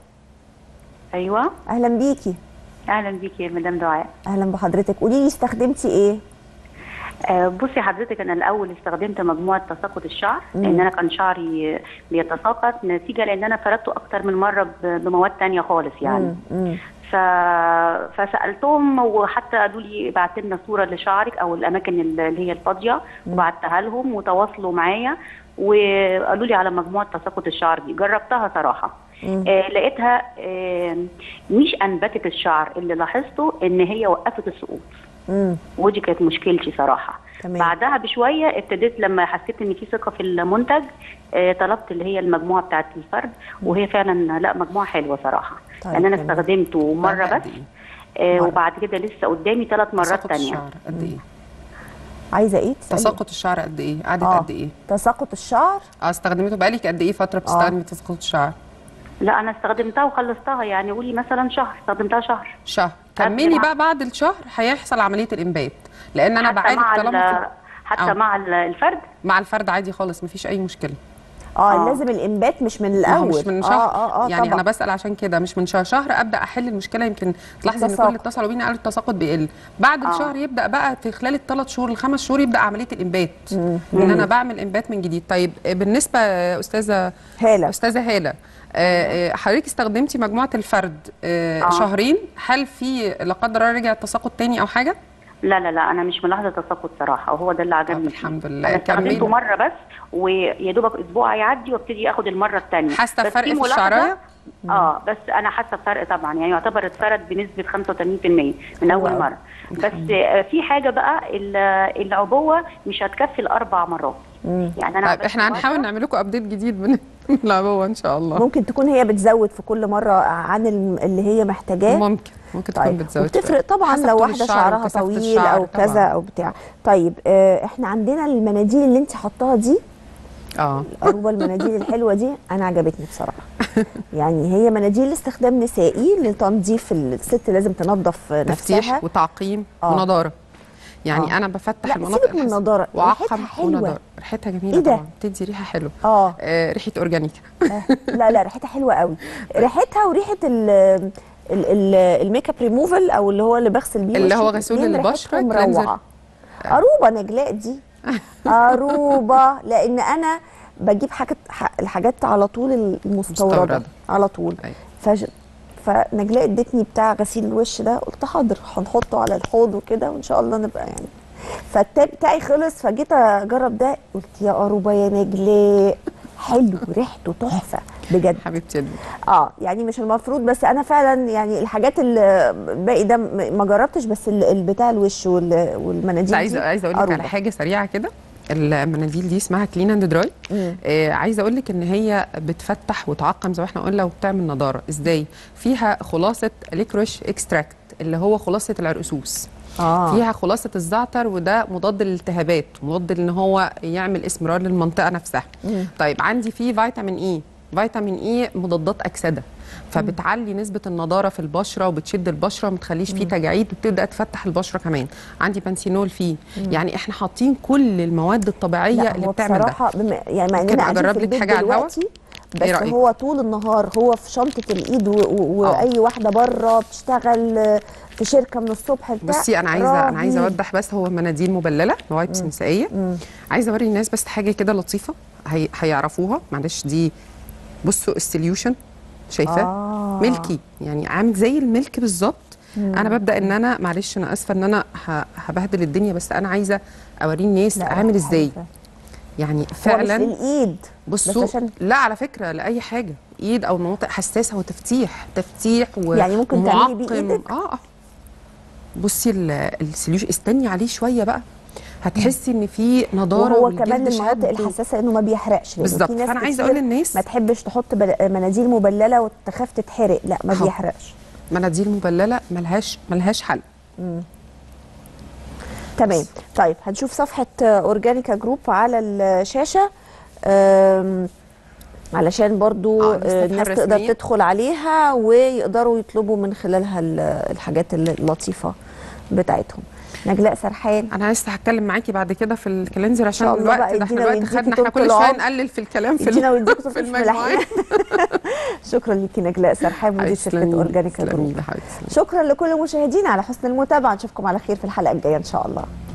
ايوه اهلا بيكي اهلا بيكي يا مدام دعاء اهلا بحضرتك قولي لي استخدمتي ايه آه بصي حضرتك انا الاول استخدمت مجموعه تساقط الشعر لان انا كان شعري بيتساقط نتيجه لان انا فردته اكتر من مره ب- بمواد تانية خالص يعني مم. ف... فسالتهم وحتى قالوا لي ابعت لنا صوره لشعرك او الاماكن اللي هي الفاضيه وبعتها لهم وتواصلوا معايا وقالوا لي على مجموعه تساقط الشعر دي جربتها صراحه آه لقيتها آه مش انبتت الشعر اللي لاحظته ان هي وقفت السقوط مم. ودي كانت مشكلتي صراحه تمام. بعدها بشويه ابتديت لما حسيت ان في ثقه في المنتج آه طلبت اللي هي المجموعه بتاعه الفرد وهي فعلا لا مجموعه حلوه صراحه طيب، لان انا تمام. استخدمته مره بقالها بس قد إيه؟ آه مرة. وبعد كده لسه قدامي ثلاث مرات تساقط تانية الشعر قد ايه عايزه ايه تسألي؟ تساقط الشعر قد ايه قعدت آه. قد ايه تساقط الشعر اه استخدمته بقالك قد ايه فتره بتستخدمي تساقط الشعر لا انا استخدمتها وخلصتها يعني قولي مثلا شهر استخدمتها شهر شهر قبل كملي ما- بقى بعد الشهر هيحصل عمليه الانبات لان انا حتى بعالج مع طالما ال- في- حتى آه. مع ال- الفرد مع الفرد عادي خالص مفيش اي مشكله اه, آه. لازم الانبات مش من ما هو الاول مش من شهر اه اه اه يعني طبعا. انا بسال عشان كده مش من شهر شهر ابدا احل المشكله يمكن تلاحظي ان كل التساقط. اللي اتصلوا بينا قالوا التساقط بيقل بعد آه. الشهر يبدا بقى في خلال الثلاث شهور الخمس شهور يبدا عمليه الانبات ان انا بعمل انبات من جديد طيب بالنسبه استاذه هاله استاذه هاله آه، آه، حضرتك استخدمتي مجموعه الفرد آه، آه. شهرين هل في لا قدر الله رجع التساقط تاني او حاجه لا لا لا انا مش ملاحظه تساقط صراحه وهو ده اللي عجبني طب فيه. الحمد لله. انا استخدمته كملي. مره بس ويا دوبك اسبوع هيعدي وابتدي اخد المره الثانيه حاسة بفرق في الشعرايه اه بس انا حاسه بفرق طبعا يعني يعتبر اتفرد بنسبه 85% من اول أوي. مره بس آه، في حاجه بقى ال- العبوه مش هتكفي الاربع مرات يعني انا طيب عملت احنا مرة- هنحاول نعمل لكم ابديت جديد من من العبوه ان شاء الله ممكن تكون هي بتزود في كل مره عن الم- اللي هي محتاجاه ممكن ممكن تكون طيب بتزود وبتفرق طبعا حسب لو طول واحده الشعر شعرها وكثافة طويل الشعر او كذا طبعاً. او بتاع طيب آه احنا عندنا المناديل اللي انت حطاها دي اه الأروبة المناديل الحلوة دي أنا عجبتني بصراحة يعني هي مناديل استخدام نسائي لتنظيف الست لازم تنظف نفسها تفتيح وتعقيم آه. ونضاره يعني آه. انا بفتح لا، المناطق سيبك من الحساسة. النضارة، واعقم ريحتها حلوة. ونضاره ريحتها جميله إيه ده؟ طبعا بتدي ريحه حلوه اه آه ريحه اورجانيك آه، لا لا ريحتها حلوة قوي ريحتها وريحة ال ال- ال- الميك اب ريموفل او اللي هو اللي بغسل بيه اللي وشي، هو غسول الاتنين البشرة، ريحتهم كلينزر. روعة أروبة نجلاء دي أروبة لأن أنا بجيب حاجات ح- الحاجات على طول المستوردة مستوردة. على طول أيوة. فج... فنجلاء ادتني بتاع غسيل الوش ده قلت حاضر هنحطه على الحوض وكده وان شاء الله نبقى يعني فالتاب بتاعي خلص فجيت اجرب ده قلت يا قروبه يا نجلاء حلو ريحته تحفه بجد حبيبتي قلبي. اه يعني مش المفروض بس انا فعلا يعني الحاجات اللي باقي ده م- ما جربتش بس ال- ال- بتاع الوش وال- والمناديل لا عايزه دي عايزه اقول لك أروبة. على حاجه سريعه كده المناديل دي اسمها كلين اند دراي مم. آه عايزه اقول لك ان هي بتفتح وتعقم زي ما احنا قلنا وبتعمل نضاره ازاي فيها خلاصه ليكروش اكستراكت اللي هو خلاصه العرقسوس اه فيها خلاصه الزعتر وده مضاد للالتهابات مضاد ان هو يعمل اسمرار للمنطقه نفسها مم. طيب عندي فيه فيتامين اي فيتامين اي مضادات اكسده فبتعلي نسبه النضاره في البشره وبتشد البشره وما تخليش فيه تجاعيد وبتبدا تفتح البشره كمان عندي بنسينول فيه يعني احنا حاطين كل المواد الطبيعيه لا اللي هو بتعمل ده بصراحه بما يعني مع ممكن اننا قاعدين أجرب في لك البيت حاجة على الهوا؟ دلوقتي بس إيه رأيك؟ هو طول النهار هو في شنطه الايد و- و- آه. واي واحده بره بتشتغل آه، في شركه من الصبح بتاع بصي انا عايزه انا عايزه رهيب. اوضح بس هو مناديل مبلله وايبس نسائيه عايزه اوري الناس بس حاجه كده لطيفه هي هيعرفوها معلش دي بصوا السوليوشن شايفاه آه. ملكي يعني عامل زي الملك بالظبط انا ببدا ان انا معلش انا اسفه ان انا ه- هبهدل الدنيا بس انا عايزه اوري الناس لا، عامل لا، ازاي حلو. يعني هو مش فعلا للايد بس بصوا عشان لا على فكره لاي حاجه ايد او مناطق حساسه وتفتيح تفتيح و... يعني ممكن تعملي بيه ومعقم. إيدك؟ اه اه بصي ال- السليوش استني عليه شويه بقى هتحسي ان في نضاره وهو والجلد كمان للمناطق شد و- الحساسه انه ما بيحرقش لأنه بالظبط في ناس فانا عايزه كتير اقول للناس ما تحبش تحط بل- مناديل مبلله وتخاف تتحرق لا ما أهو. بيحرقش مناديل مبلله ملهاش ملهاش حل تمام طيب هنشوف صفحه آه، اورجانيكا جروب على الشاشه آم، علشان برضو آه، آه، الصفحة الناس تقدر الرسمية. تدخل عليها ويقدروا يطلبوا من خلالها ال- الحاجات اللطيفه بتاعتهم نجلاء سرحان انا لسه هتكلم معاكي بعد كده في الكالندر عشان شاء الله الوقت بقى ده احنا يدينا الوقت ويديكي خدنا احنا طول كل شويه العمر. نقلل في الكلام في يدينا ال- ويديكوا في في المجموعات شكرا ليكي نجلاء سرحان مدير شركه تسلمي- اورجانيكا تسلمي جروب يا حبيبتي. شكرا لكل مشاهدينا على حسن المتابعه نشوفكم على خير في الحلقه الجايه ان شاء الله